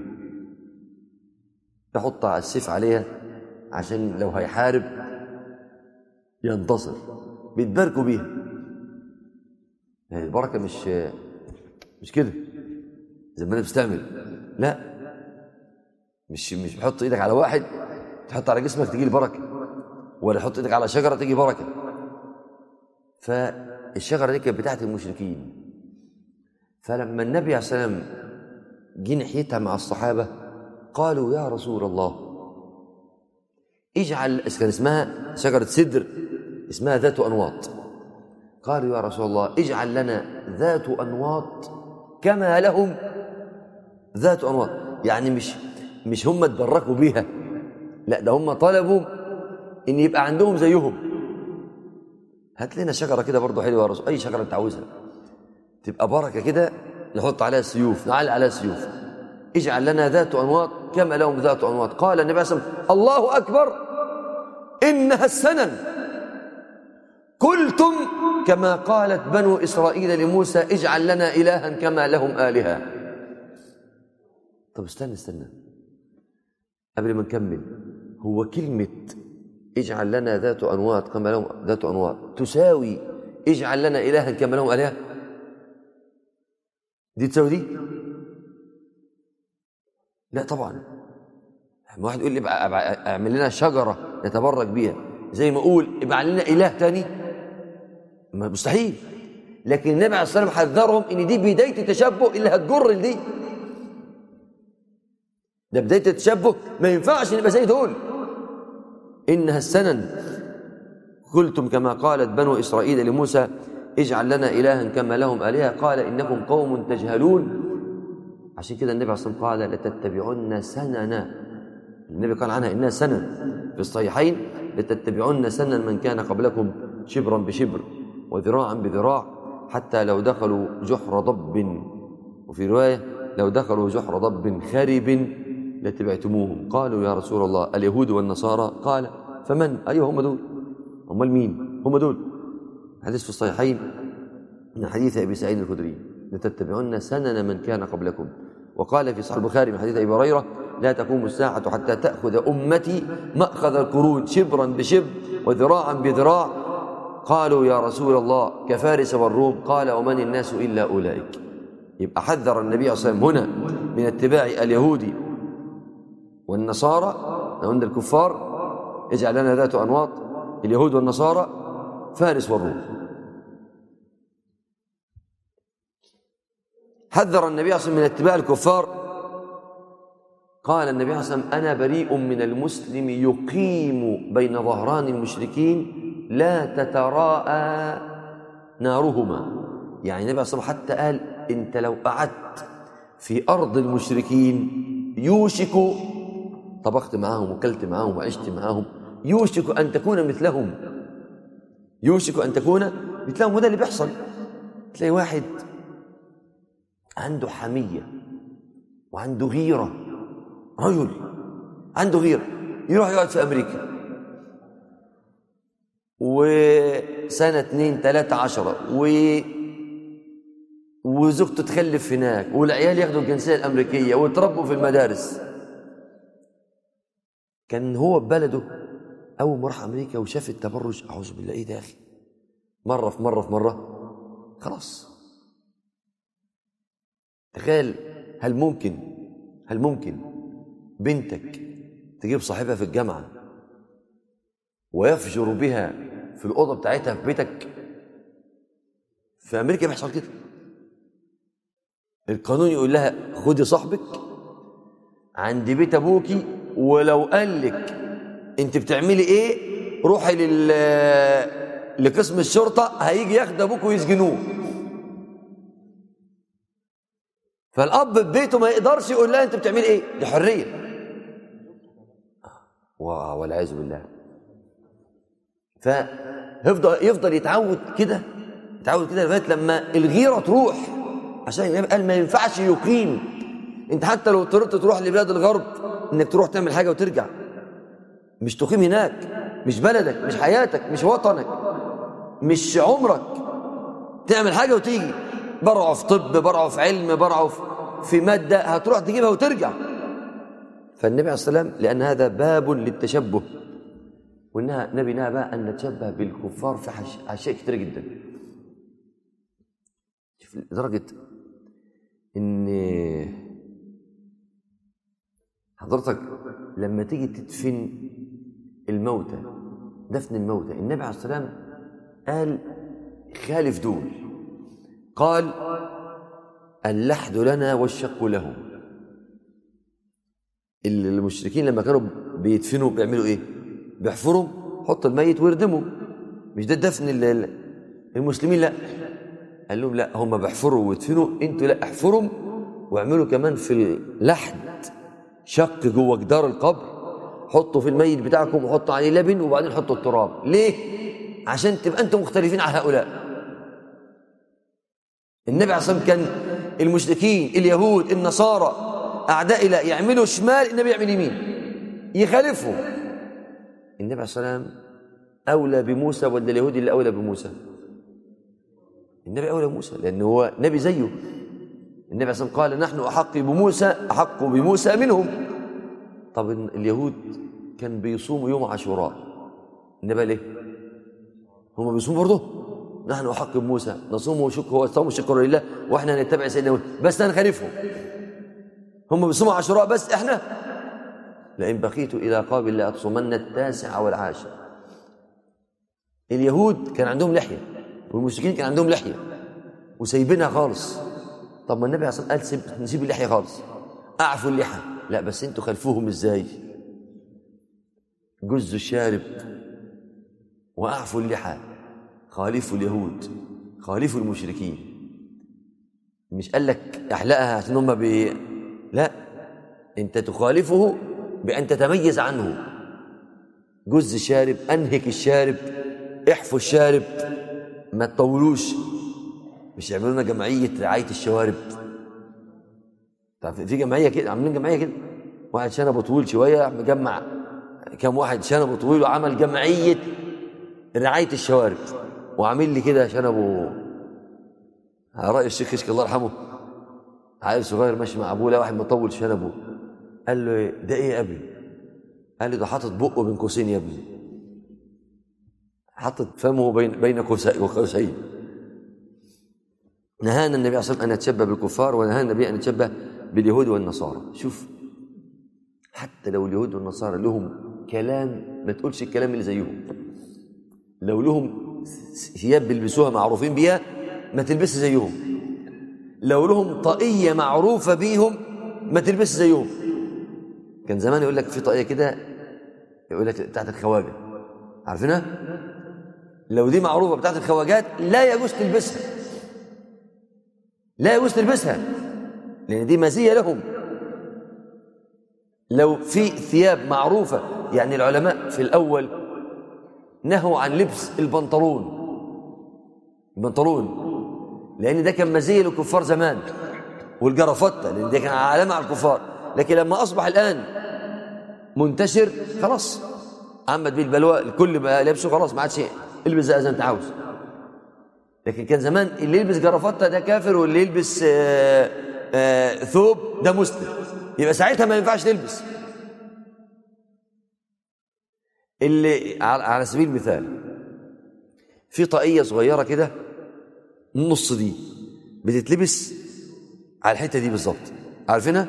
يحط السيف عليها عشان لو هيحارب ينتصر بيتباركوا بيها يعني البركة مش مش كده زي ما انا بتستعمل لا مش مش بحط ايدك على واحد تحط على جسمك تجي بركه ولا تحط ايدك على شجره تجي بركه فالشجره دي كانت بتاعت المشركين فلما النبي عليه السلام جه ناحيتها مع الصحابه قالوا يا رسول الله اجعل كان اسمها شجره سدر اسمها ذات انواط قالوا يا رسول الله اجعل لنا ذات انواط كما لهم ذات انواط يعني مش مش هم اتبركوا بيها لا ده هم طلبوا ان يبقى عندهم زيهم هات لنا شجره كده برضه حلوه يا رسول اي شجره انت عاوزها تبقى بركه كده نحط عليها سيوف نعلق عليها سيوف اجعل لنا ذات انواط كما لهم ذات انواط قال النبي صلى الله عليه وسلم الله اكبر انها السنن قلتم كما قالت بنو اسرائيل لموسى اجعل لنا الها كما لهم الهه طب استنى استنى قبل ما نكمل هو كلمة اجعل لنا ذات أنواط كما لهم ذات أنواط تساوي اجعل لنا إلها كما لهم آلهة دي تساوي دي لا طبعا واحد يقول لي اعمل لنا شجرة نتبرك بيها زي ما اقول ابعت لنا إله تاني مستحيل لكن النبي عليه الصلاة والسلام حذرهم ان دي بداية التشبه اللي هتجر لدي ده بداية التشبه ما ينفعش نبقى زي دول إنها السنن قلتم كما قالت بنو إسرائيل لموسى اجعل لنا إلها كما لهم آلهة قال إنكم قوم تجهلون عشان كده النبي عليه الصلاة والسلام قال لتتبعن سننا النبي قال عنها إنها سنن في الصحيحين لتتبعن سنن من كان قبلكم شبرا بشبر وذراعا بذراع حتى لو دخلوا جحر ضب وفي رواية لو دخلوا جحر ضب خرب لاتبعتموهم قالوا يا رسول الله اليهود والنصارى قال فمن أيوه هم دول امال مين هم دول حديث في الصحيحين من حديث أبي سعيد الخدري لتتبعن سنن من كان قبلكم وقال في صحيح البخاري من حديث أبي هريرة لا تقوم الساعة حتى تأخذ أمتي مأخذ القرون شبرا بشبر وذراعا بذراع قالوا يا رسول الله كفارس والروم قال ومن الناس إلا أولئك يبقى حذر النبي صلى الله عليه وسلم هنا من اتباع اليهود والنصارى عند الكفار اجعل لنا ذات أنواط اليهود والنصارى فارس والروم حذر النبي صلى الله عليه وسلم من اتباع الكفار قال النبي صلى الله عليه وسلم أنا بريء من المسلم يقيم بين ظهران المشركين لا تتراءى نارهما يعني النبي صلى الله عليه وسلم حتى قال أنت لو قعدت في أرض المشركين يوشك طبخت معاهم وكلت معاهم وعشت معاهم يوشك أن تكون مثلهم يوشك أن تكون مثلهم وده اللي بيحصل تلاقي واحد عنده حمية وعنده غيرة رجل عنده غيرة يروح يقعد في أمريكا وسنة اتنين تلاتة عشرة و وزوجته تخلف هناك والعيال ياخدوا الجنسية الأمريكية ويتربوا في المدارس كان هو ببلده أول ما راح أمريكا وشاف التبرج أعوذ بالله إيه ده يا أخي مرة في مرة في مرة خلاص تخيل هل ممكن هل ممكن بنتك تجيب صاحبها في الجامعة ويفجر بها في الأوضة بتاعتها في بيتك في أمريكا بيحصل كده القانون يقول لها خدي صاحبك عند بيت أبوكي ولو قال لك انت بتعملي ايه روحي لل لقسم الشرطه هيجي ياخد ابوك ويسجنوه فالاب في بيته ما يقدرش يقول لها انت بتعملي ايه دي حريه و- والعياذ بالله فيفضل يفضل يتعود كده يتعود كده لغايه لما الغيره تروح عشان النبي قال ما ينفعش يقيم انت حتى لو اضطريت تروح لبلاد الغرب انك تروح تعمل حاجه وترجع مش تقيم هناك مش بلدك مش حياتك مش وطنك مش عمرك تعمل حاجه وتيجي برعوا في طب برعوا في علم برعوا في- في ماده هتروح تجيبها وترجع فالنبي عليه الصلاه والسلام لان هذا باب للتشبه وانها نبي نهى بقى ان نتشبه بالكفار في حش- اشياء كتيره جدا شوف لدرجه ان حضرتك لما تيجي تدفن الموتى دفن الموتى النبي عليه الصلاه والسلام قال خالف دول قال اللحد لنا والشق لهم المشركين لما كانوا بيدفنوا بيعملوا ايه بيحفروا حط الميت ويردموا مش ده دفن ال- ال- المسلمين لا قال لهم لا هم بيحفروا ويدفنوا انتوا لا احفروا واعملوا كمان في اللحد شق جوه جدار القبر حطوا في الميت بتاعكم وحطوا عليه لبن وبعدين حطوا التراب ليه عشان تبقى انتم مختلفين عن هؤلاء النبي عليه الصلاه والسلام كان المشركين اليهود النصارى اعداء الله يعملوا شمال النبي يعمل يمين يخالفهم النبي عليه الصلاه والسلام اولى بموسى ولا اليهودي اللي اولى بموسى النبي اولى بموسى لانه هو نبي زيه النبي عليه الصلاه والسلام قال نحن احق بموسى احق بموسى منهم طب اليهود كان بيصوموا يوم عاشوراء النبي قال ايه هم بيصوموا برضه نحن احق بموسى نصوم شكر هو صوم شكر لله واحنا نتبع سيدنا موسى بس نخالفهم هم بيصوموا عاشوراء بس احنا لئن بقيت الى قابل لاتصومن التاسع والعاشر اليهود كان عندهم لحيه والمشركين كان عندهم لحيه وسايبينها خالص طب ما النبي عليه الصلاه والسلام قال سيب نسيب اللحيه خالص اعفوا اللحى لا بس انتوا خلفوهم ازاي جزوا الشارب واعفوا اللحى خالفوا اليهود خالفوا المشركين مش قال لك احلقها عشان هم بي... لا انت تخالفه بان تتميز عنه جز الشارب انهك الشارب احفوا الشارب ما تطولوش مش يعملوا لنا جمعيه رعايه الشوارب تعرف في جمعيه كده عاملين جمعيه كده واحد شنبه طويل شويه مجمع كم واحد شنبه طويل وعمل جمعيه رعايه الشوارب وعامل لي كده شنبه على راي الشيخ كشك الله يرحمه عيل صغير ماشي مع ابوه لقى واحد مطول شنبه قال له ده ايه يا ابني؟ قال لي ده حاطط بقه بين قوسين يا ابني حاطط فمه بين بين قوسين نهانا النبي عليه الصلاه والسلام ان نتشبه بالكفار ونهانا النبي ان نتشبه باليهود والنصارى شوف حتى لو اليهود والنصارى لهم كلام ما تقولش الكلام اللي زيهم لو لهم ثياب بيلبسوها معروفين بيها ما تلبسش زيهم لو لهم طاقية معروفة بيهم ما تلبسش زيهم كان زمان يقول لك في طاقية كده يقول لك بتاعت الخواجة عارفينها؟ لو دي معروفة بتاعت الخواجات لا يجوز تلبسها لا يجوز تلبسها لأن دي مزية لهم لو في ثياب معروفة يعني العلماء في الأول نهوا عن لبس البنطلون البنطلون لأن ده كان مزية للكفار زمان والجرافطة لأن ده كان علامة على الكفار لكن لما أصبح الآن منتشر خلاص عمت بيه البلوى الكل بقى لابسه خلاص ما عادش البس زي ما انت عاوز لكن كان زمان اللي يلبس جرافطة ده كافر واللي يلبس آآ آآ ثوب ده مسلم يبقى ساعتها ما ينفعش تلبس اللي على سبيل المثال في طاقية صغيرة كده النص دي بتتلبس على الحتة دي بالظبط عارفينها؟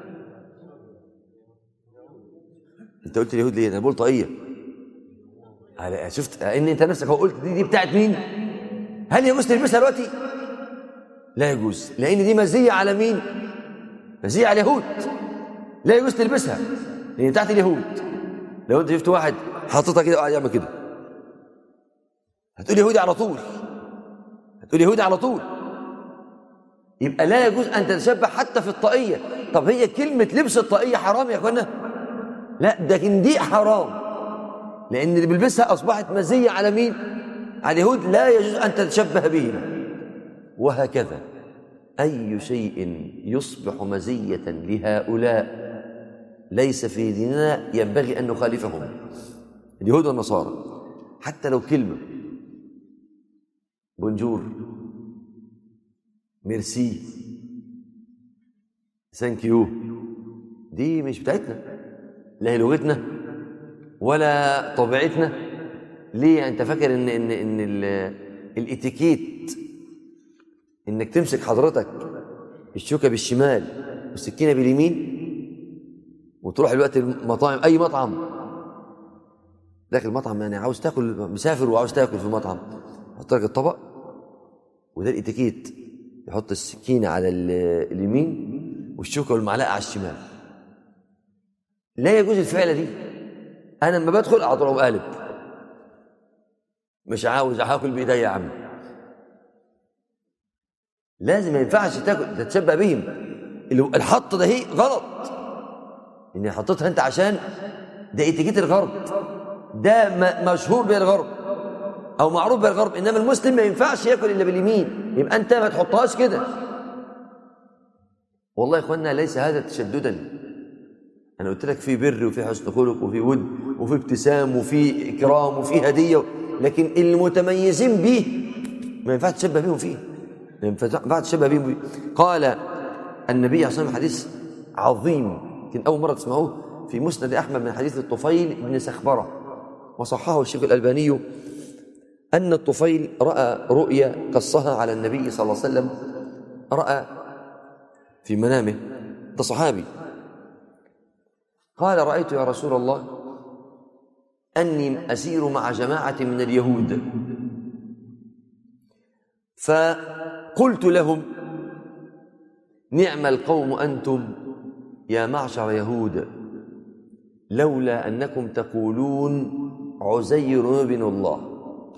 انت قلت اليهود ليه؟ انا بقول طاقية على شفت ان انت نفسك هو قلت دي, دي بتاعت مين؟ هل يجوز تلبسها دلوقتي؟ لا يجوز لان دي مزية على مين؟ مزية على اليهود لا يجوز تلبسها لان بتاعت اليهود لو انت شفت واحد حاططها كده وقاعد يعمل كده هتقول يهودي على طول هتقول يهودي على طول يبقى لا يجوز ان تتشبه حتى في الطاقيه طب هي كلمه لبس الطاقيه حرام يا اخوانا لا ده دي حرام لان اللي بيلبسها اصبحت مزيه على مين على اليهود لا يجوز ان تتشبه بهم وهكذا اي شيء يصبح مزيه لهؤلاء ليس في ديننا ينبغي ان نخالفهم اليهود والنصارى حتى لو كلمه بونجور ميرسي ثانك يو دي مش بتاعتنا لا هي لغتنا ولا طبيعتنا ليه انت فاكر ان ان ان الاتيكيت انك تمسك حضرتك الشوكه بالشمال والسكينه باليمين وتروح دلوقتي المطاعم اي مطعم داخل مطعم يعني عاوز تاكل مسافر وعاوز تاكل في مطعم حط لك الطبق وده الاتيكيت يحط السكينه على اليمين والشوكه والمعلقه على الشمال لا يجوز الفعله دي انا لما بدخل على طول قالب مش عاوز هاكل بايديا يا عم لازم ما ينفعش تاكل تتشبه بهم الحط ده هي غلط ان حطيتها انت عشان ده اتيكيت الغرب ده مشهور بالغرب او معروف بالغرب انما المسلم ما ينفعش ياكل الا باليمين يبقى انت ما تحطهاش كده والله يا اخوانا ليس هذا تشددا انا قلت لك في بر وفي حسن خلق وفي ود وفي ابتسام وفي اكرام وفي هديه لكن المتميزين به ما ينفعش تشبه بهم فيه ما ينفعش تشبه بهم فيه قال النبي عليه الصلاه والسلام حديث عظيم يمكن اول مره تسمعوه في مسند احمد من حديث الطفيل بن سخبره وصححه الشيخ الالباني ان الطفيل راى رؤيا قصها على النبي صلى الله عليه وسلم راى في منامه ده صحابي قال رأيت يا رسول الله أني أسير مع جماعة من اليهود فقلت لهم نعم القوم أنتم يا معشر يهود لولا أنكم تقولون عزير بن الله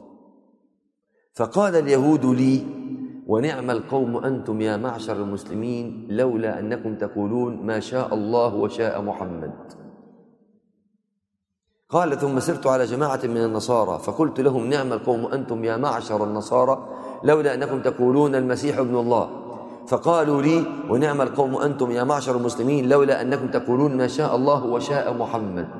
فقال اليهود لي ونعم القوم أنتم يا معشر المسلمين لولا أنكم تقولون ما شاء الله وشاء محمد قال ثم سرت على جماعة من النصارى فقلت لهم نعم القوم أنتم يا معشر النصارى لولا أنكم تقولون المسيح ابن الله فقالوا لي ونعم القوم أنتم يا معشر المسلمين لولا أنكم تقولون ما شاء الله وشاء محمد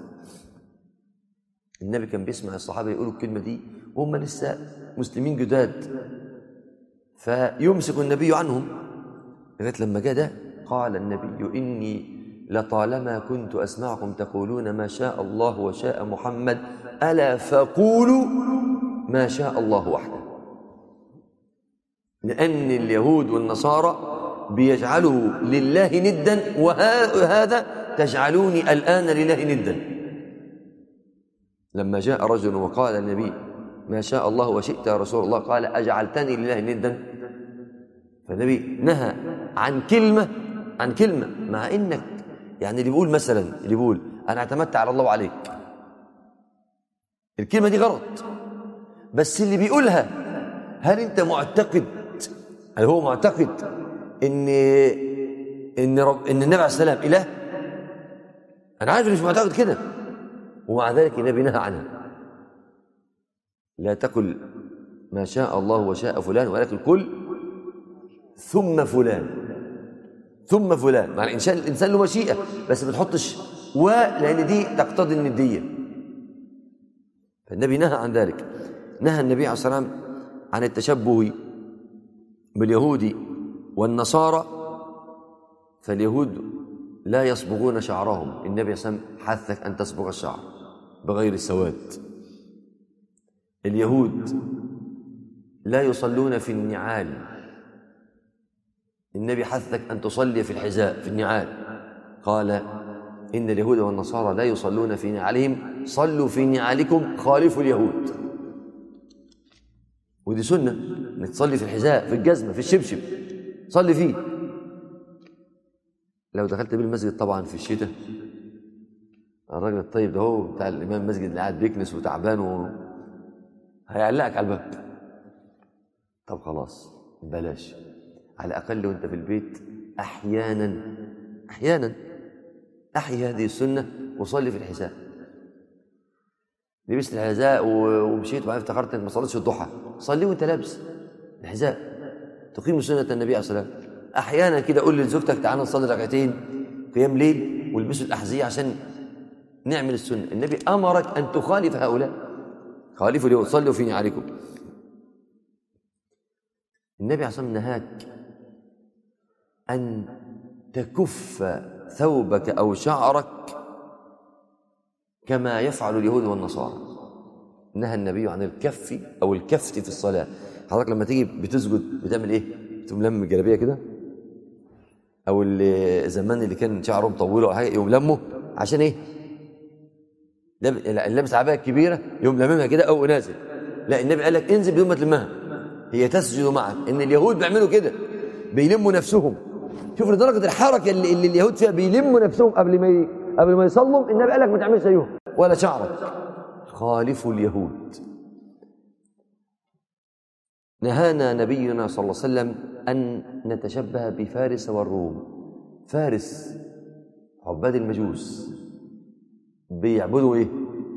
النبي كان بيسمع الصحابة يقولوا الكلمة دي وهم لسه مسلمين جداد فيمسك النبي عنهم لغايه لما جاء ده قال النبي اني لطالما كنت اسمعكم تقولون ما شاء الله وشاء محمد الا فقولوا ما شاء الله وحده لان اليهود والنصارى بيجعلوا لله ندا وهذا تجعلوني الان لله ندا لما جاء رجل وقال النبي ما شاء الله وشئت يا رسول الله قال أجعلتني لله ندا فالنبي نهى عن كلمة عن كلمة مع إنك يعني اللي بيقول مثلا اللي بيقول أنا اعتمدت على الله وعليك الكلمة دي غلط بس اللي بيقولها هل أنت معتقد هل هو معتقد إن إن رب إن النبي عليه السلام إله أنا عارف إنه مش معتقد كده ومع ذلك النبي نهى عنها لا تقل ما شاء الله وشاء فلان ولكن كل ثم فلان ثم فلان مع الانسان الانسان له مشيئه بس ما تحطش و لان دي تقتضي النديه فالنبي نهى عن ذلك نهى النبي عليه الصلاه والسلام عن التشبه باليهود والنصارى فاليهود لا يصبغون شعرهم النبي صلى الله عليه وسلم حثك ان تصبغ الشعر بغير السواد اليهود لا يصلون في النعال النبي حثك أن تصلي في الحذاء في النعال قال إن اليهود والنصارى لا يصلون في نعالهم صلوا في نعالكم خالفوا اليهود ودي سنة انك تصلي في الحذاء في الجزمة في الشبشب صلي فيه لو دخلت بالمسجد طبعا في الشتاء الراجل الطيب ده هو بتاع الامام المسجد اللي قاعد بيكنس وتعبان و... هيعلقك على الباب طب خلاص بلاش على الاقل وانت في البيت احيانا احيانا احيي هذه السنه وصلي في الحساب لبست الحذاء و- ومشيت وبعدين افتكرت انك ما صليتش الضحى صلي وانت لابس الحذاء تقيم سنه النبي عليه الصلاه والسلام احيانا كده قول لزوجتك تعالى نصلي ركعتين قيام ليل والبسوا الاحذيه عشان نعمل السنه النبي امرك ان تخالف هؤلاء خالفوا اليهود صلوا في نعالكم النبي عليه الصلاه والسلام نهاك ان تكف ثوبك او شعرك كما يفعل اليهود والنصارى نهى النبي عن الكف او الكفت في الصلاه حضرتك لما تيجي بتسجد بتعمل ايه تقوم لم الجلابيه كده او اللي زمان اللي كان شعره مطول او حاجه يقوم لمه عشان ايه لاب- لا، لابس عبايه كبيره يقوم لممها كده او نازل لا النبي قال لك انزل بدون ما تلمها هي تسجد معك ان اليهود بيعملوا كده بيلموا نفسهم شوف لدرجه الحركه اللي, اللي اليهود فيها بيلموا نفسهم قبل ما ي... قبل ما يصلوا النبي قال لك ما تعملش زيهم ولا شعرك خالفوا اليهود نهانا نبينا صلى الله عليه وسلم ان نتشبه بفارس والروم فارس عباد المجوس بيعبدوا ايه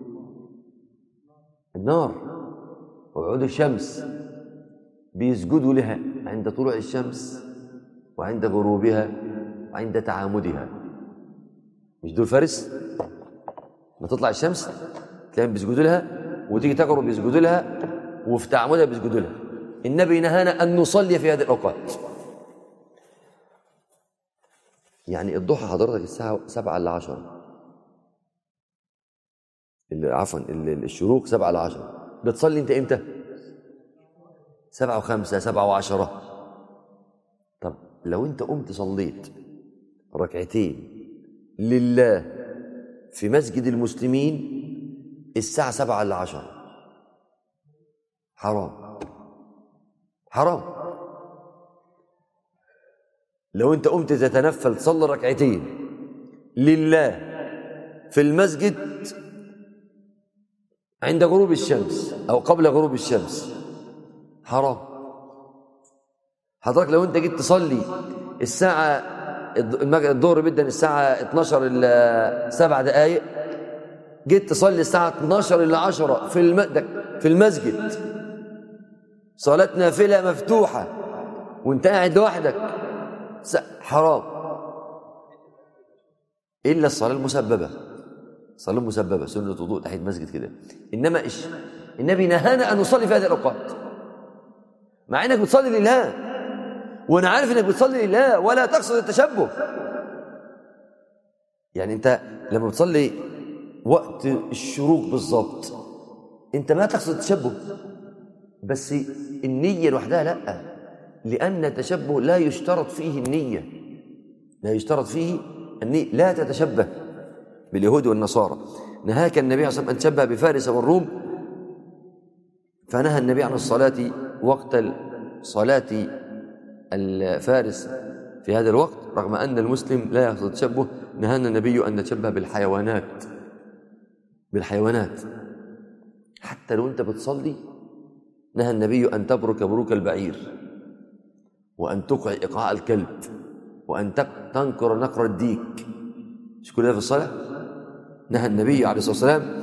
النار وعود الشمس بيسجدوا لها عند طلوع الشمس وعند غروبها وعند تعامدها مش دول فارس ما تطلع الشمس تلاقيهم بيسجدوا لها وتيجي تغرب بيسجدوا لها وفي تعامدها بيسجدوا لها النبي نهانا ان نصلي في هذه الاوقات يعني الضحى حضرتك الساعه 7 الا 10 ال- عفوا ال- الشروق 7 الا 10 بتصلي انت امتى؟ 7 و5 7 و10 طب لو انت قمت صليت ركعتين لله في مسجد المسلمين الساعة 7 الا 10 حرام حرام لو انت قمت تتنفل تصلي ركعتين لله في المسجد عند غروب الشمس او قبل غروب الشمس حرام حضرتك لو انت جيت تصلي الساعة الض- المج- الظهر بدا الساعة 12 الا 7 دقائق جيت تصلي الساعة 12 الا 10 في الم... في المسجد صلاة نافلة مفتوحة وانت قاعد لوحدك س- حرام إلا الصلاة المسببة صلاة مسببة سنة وضوء تحت مسجد كده إنما إيش النبي نهانا أن نصلي في هذه الأوقات مع إنك بتصلي لله وأنا عارف إنك بتصلي لله ولا تقصد التشبه يعني أنت لما بتصلي وقت الشروق بالظبط أنت ما تقصد التشبه بس النية لوحدها لا لأن التشبه لا يشترط فيه النية لا يشترط فيه النية لا تتشبه باليهود والنصارى نهاك النبي عليه الصلاة والسلام أن تشبه بفارس والروم فنهى النبي عن الصلاة وقت صلاة الفارس في هذا الوقت رغم أن المسلم لا يقصد التشبه نهانا النبي أن نتشبه بالحيوانات بالحيوانات حتى لو أنت بتصلي نهى النبي أن تبرك بروك البعير وأن تقع إقعاء الكلب وأن تق- تنكر نقر الديك مش كل ده في الصلاة نهى النبي عليه الصلاة والسلام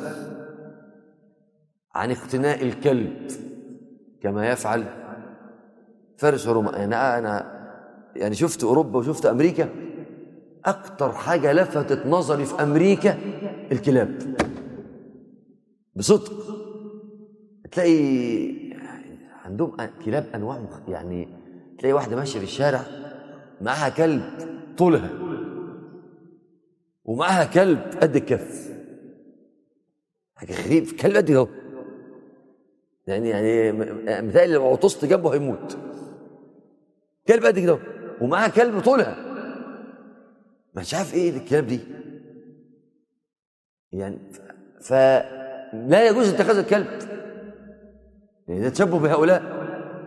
عن اقتناء الكلب كما يفعل فارس وروما يعني أنا يعني شفت أوروبا وشفت أمريكا أكتر حاجة لفتت نظري في أمريكا الكلاب بصدق تلاقي عندهم كلاب انواع مخ... يعني تلاقي واحده ماشيه في الشارع معاها كلب طولها ومعاها كلب قد الكف حاجه غريب كلب قد اهو يعني يعني م- مثال لو عطست جنبه هيموت كلب قد كده اهو. ومعاها كلب طولها مش عارف ايه الكلاب دي يعني ف- فلا يجوز اتخاذ الكلب يعني ده تشبه بهؤلاء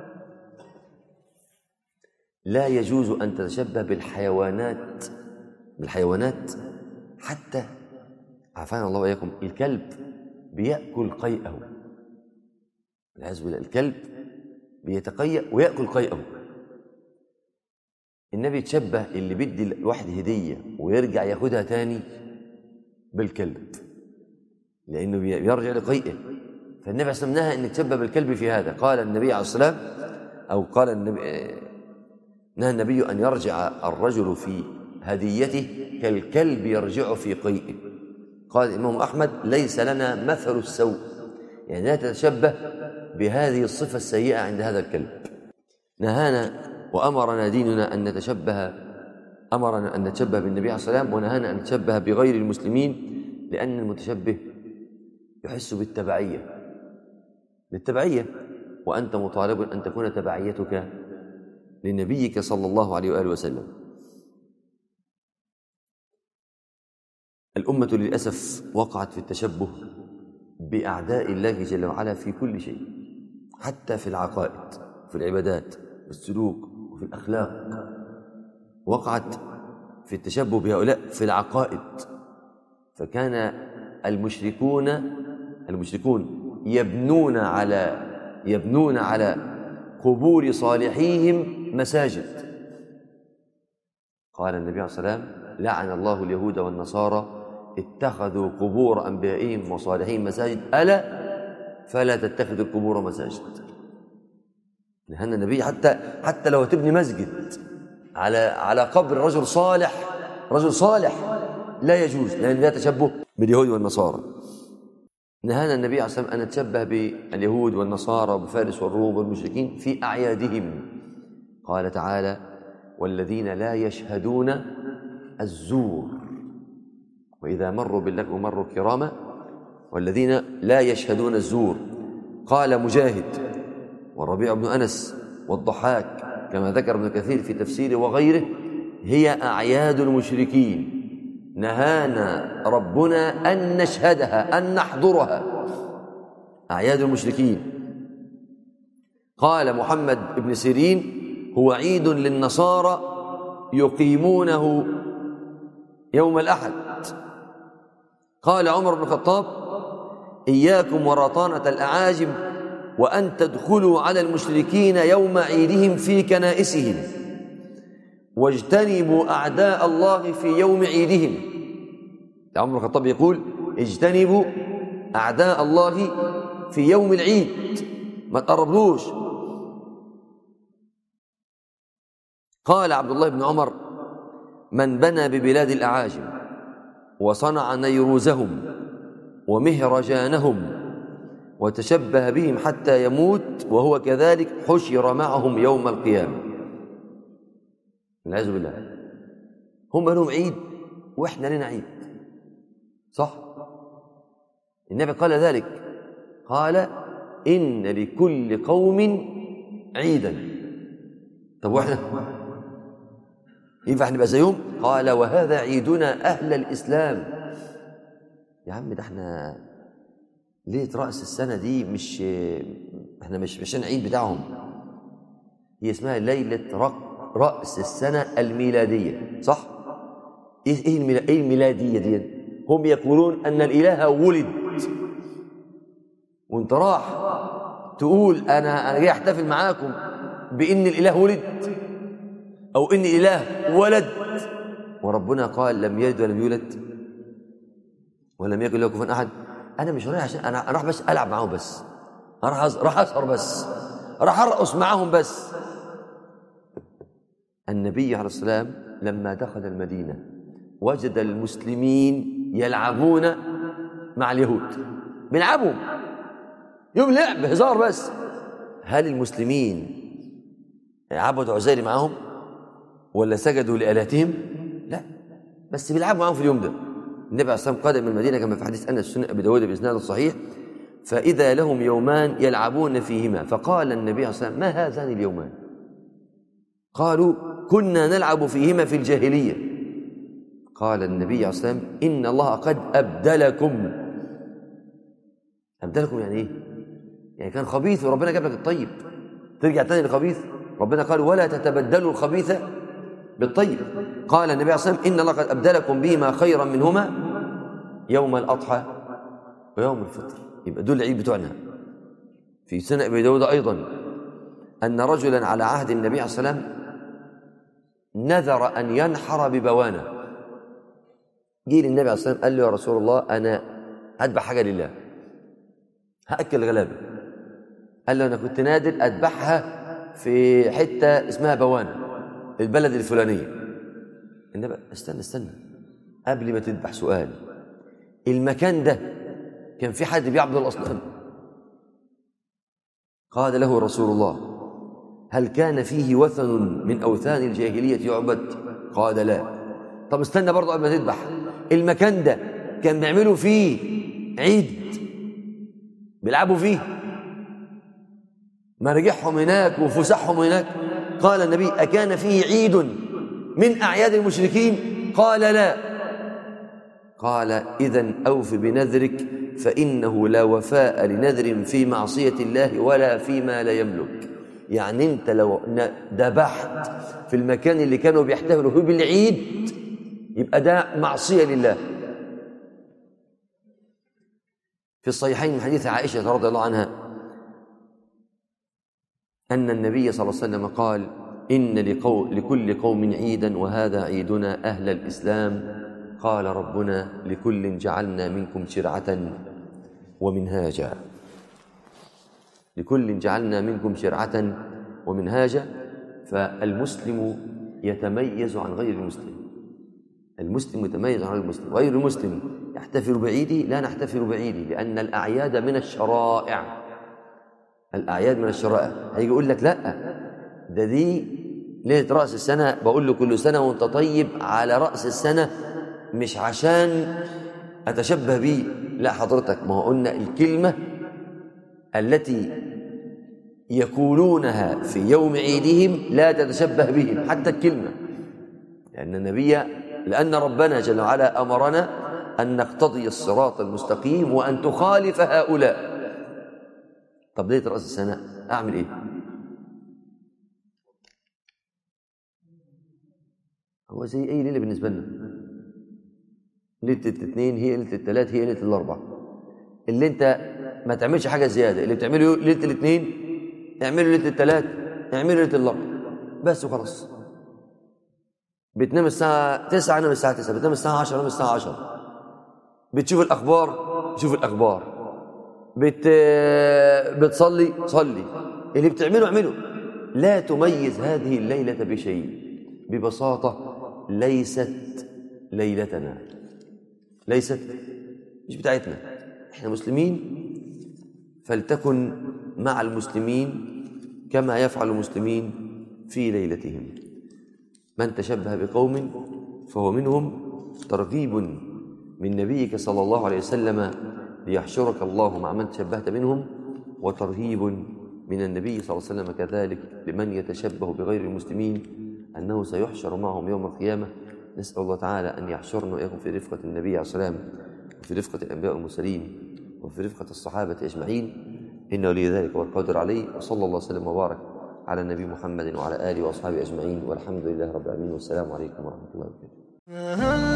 لا يجوز أن تتشبه بالحيوانات بالحيوانات حتى عافانا الله واياكم الكلب بياكل قيئه والعياذ بالله الكلب بيتقيأ وياكل قيئه النبي تشبه اللي بيدي الواحد هديه ويرجع ياخدها تاني بالكلب لانه بي- بيرجع لقيئه فالنبي عليه الصلاه والسلام نهى ان تشبه بالكلب في هذا قال النبي عليه الصلاه والسلام او قال النبي آه، نهى النبي ان يرجع الرجل في هديته كالكلب يرجع في قيئه قال الامام احمد ليس لنا مثل السوء يعني لا تتشبه بهذه الصفه السيئه عند هذا الكلب نهانا وامرنا ديننا ان نتشبه امرنا ان نتشبه بالنبي عليه الصلاه والسلام ونهانا ان نتشبه بغير المسلمين لان المتشبه يحس بالتبعيه بالتبعيه وانت مطالب ان تكون تبعيتك لنبيك صلى الله عليه واله وسلم الامه للاسف وقعت في التشبه باعداء الله جل وعلا في كل شيء حتى في العقائد في العبادات في السلوك وفي الاخلاق وقعت في التشبه بهؤلاء في العقائد فكان المشركون المشركون يبنون على يبنون على قبور صالحيهم مساجد قال النبي عليه الصلاه والسلام لعن الله اليهود والنصارى اتخذوا قبور انبيائهم وصالحين مساجد الا فلا تتخذوا القبور مساجد نهانا النبي حتى حتى لو تبني مسجد على على قبر رجل صالح رجل صالح لا يجوز لان ده تشبه باليهود والنصارى نهانا النبي عليه الصلاه والسلام ان نتشبه باليهود والنصارى وبفارس والروم والمشركين في اعيادهم قال تعالى والذين لا يشهدون الزور واذا مروا باللغو مروا كراما والذين لا يشهدون الزور قال مجاهد والربيع بن انس والضحاك كما ذكر ابن كثير في تفسيره وغيره هي اعياد المشركين نهانا ربنا ان نشهدها ان نحضرها اعياد المشركين قال محمد بن سيرين هو عيد للنصارى يقيمونه يوم الاحد قال عمر بن الخطاب اياكم ورطانه الاعاجم وان تدخلوا على المشركين يوم عيدهم في كنائسهم واجتنبوا اعداء الله في يوم عيدهم عمر بن الخطاب يقول اجتنبوا اعداء الله في يوم العيد ما تقربلوش قال عبد الله بن عمر من بنى ببلاد الاعاجم وصنع نيروزهم ومهرجانهم وتشبه بهم حتى يموت وهو كذلك حشر معهم يوم القيامه والعياذ بالله هم لهم عيد واحنا لنا عيد صح النبي قال ذلك قال ان لكل قوم عيدا طب واحنا ينفع نبقى زيهم قال وهذا عيدنا اهل الاسلام يا عم ده احنا ليله راس السنه دي مش احنا مش مش العيد بتاعهم هي اسمها ليله رق راس السنه الميلاديه صح ايه ايه الميلا- ايه الميلاديه دي هم يقولون ان الاله ولد وانت راح تقول انا انا جاي احتفل معاكم بان الاله ولد او ان اله ولد وربنا قال لم يلد ولم يولد ولم يكن له كفوا احد انا مش رايح عشان انا أنا راح بس العب معاهم بس أنا راح أز- راح اسهر بس راح ارقص معاهم بس النبي عليه السلام لما دخل المدينه وجد المسلمين يلعبون مع اليهود بيلعبوا يوم لعب هزار بس هل المسلمين عبدوا عزير معاهم ولا سجدوا لآلهتهم لا بس بيلعبوا معاهم في اليوم ده النبي عليه الصلاه والسلام قادم من المدينه كما في حديث انس سنن ابي داود باسناد صحيح فاذا لهم يومان يلعبون فيهما فقال النبي عليه الصلاه والسلام ما هذان اليومان قالوا كنا نلعب فيهما في الجاهليه قال النبي عليه الصلاه والسلام ان الله قد ابدلكم ابدلكم يعني ايه يعني كان خبيث وربنا جاب لك الطيب ترجع تاني للخبيث ربنا قال ولا تتبدلوا الخبيث بالطيب قال النبي عليه الصلاه والسلام ان الله قد ابدلكم بهما خيرا منهما يوم الأضحى ويوم الفطر يبقى دول العيد بتوعنا في سنة أبي داود أيضا أن رجلا على عهد النبي عليه الصلاة والسلام نذر أن ينحر ببوانة جه للنبي عليه الصلاة والسلام قال له يا رسول الله أنا هذبح حاجة لله هأكل غلابة قال له أنا كنت نادر أذبحها في حتة اسمها بوانة البلد الفلانية النبي استنى استنى قبل ما تذبح سؤال المكان ده كان في حد بيعبد الأصنام قال له رسول الله هل كان فيه وثن من أوثان الجاهلية يعبد قال لا طب استنى برضه قبل ما تذبح المكان ده كان بيعملوا فيه عيد بيلعبوا فيه مرجعهم هناك وفسحهم هناك قال النبي أكان فيه عيد من أعياد المشركين قال لا قال إذا أوف بنذرك فإنه لا وفاء لنذر في معصية الله ولا فيما لا يملك يعني أنت لو ذبحت في المكان اللي كانوا بيحتفلوا فيه بالعيد يبقى ده معصية لله في الصحيحين من حديث عائشة رضي الله عنها أن النبي صلى الله عليه وسلم قال إن لقو لكل قوم عيدا وهذا عيدنا أهل الإسلام قال ربنا لكل جعلنا منكم شرعة ومنهاجا لكل جعلنا منكم شرعة ومنهاجا فالمسلم يتميز عن غير المسلم المسلم يتميز عن غير المسلم غير المسلم يحتفل بعيده لا نحتفل بعيده لأن الأعياد من الشرائع الأعياد من الشرائع هيجي يقول لك لا ده دي ليلة رأس السنة بقول له كل سنة وانت طيب على رأس السنة مش عشان أتشبه بيه لا حضرتك ما هو قلنا الكلمة التي يقولونها في يوم عيدهم لا تتشبه بهم حتى الكلمة لأن النبي لأن ربنا جل وعلا أمرنا أن نقتضي الصراط المستقيم وأن تخالف هؤلاء طب ليلة رأس السنة أعمل إيه؟ هو زي أي ليلة بالنسبة لنا ليلة الاثنين هي ليلة الثلاث هي ليلة الأربع اللي أنت ما تعملش حاجة زيادة اللي بتعمله ليلة الاثنين اعمله ليلة الثلاث اعمله ليلة الأربع بس وخلاص بتنام الساعة 9 نام الساعة 9 بتنام الساعة 10 نام الساعة 10 بتشوف الأخبار شوف الأخبار بت بتصلي صلي اللي بتعمله اعمله لا تميز هذه الليلة بشيء ببساطة ليست ليلتنا ليست مش بتاعتنا احنا مسلمين فلتكن مع المسلمين كما يفعل المسلمين في ليلتهم من تشبه بقوم فهو منهم ترغيب من نبيك صلى الله عليه وسلم ليحشرك الله مع من تشبهت منهم وترهيب من النبي صلى الله عليه وسلم كذلك لمن يتشبه بغير المسلمين أنه سيحشر معهم يوم القيامة نسأل الله تعالى أن يحشرنا وإياكم في رفقة النبي عليه السلام وفي رفقة الأنبياء والمرسلين وفي رفقة الصحابة أجمعين إنه ولي ذلك والقادر عليه وصلى الله وسلم وبارك على النبي محمد وعلى آله وأصحابه أجمعين والحمد لله رب العالمين والسلام عليكم ورحمة الله وبركاته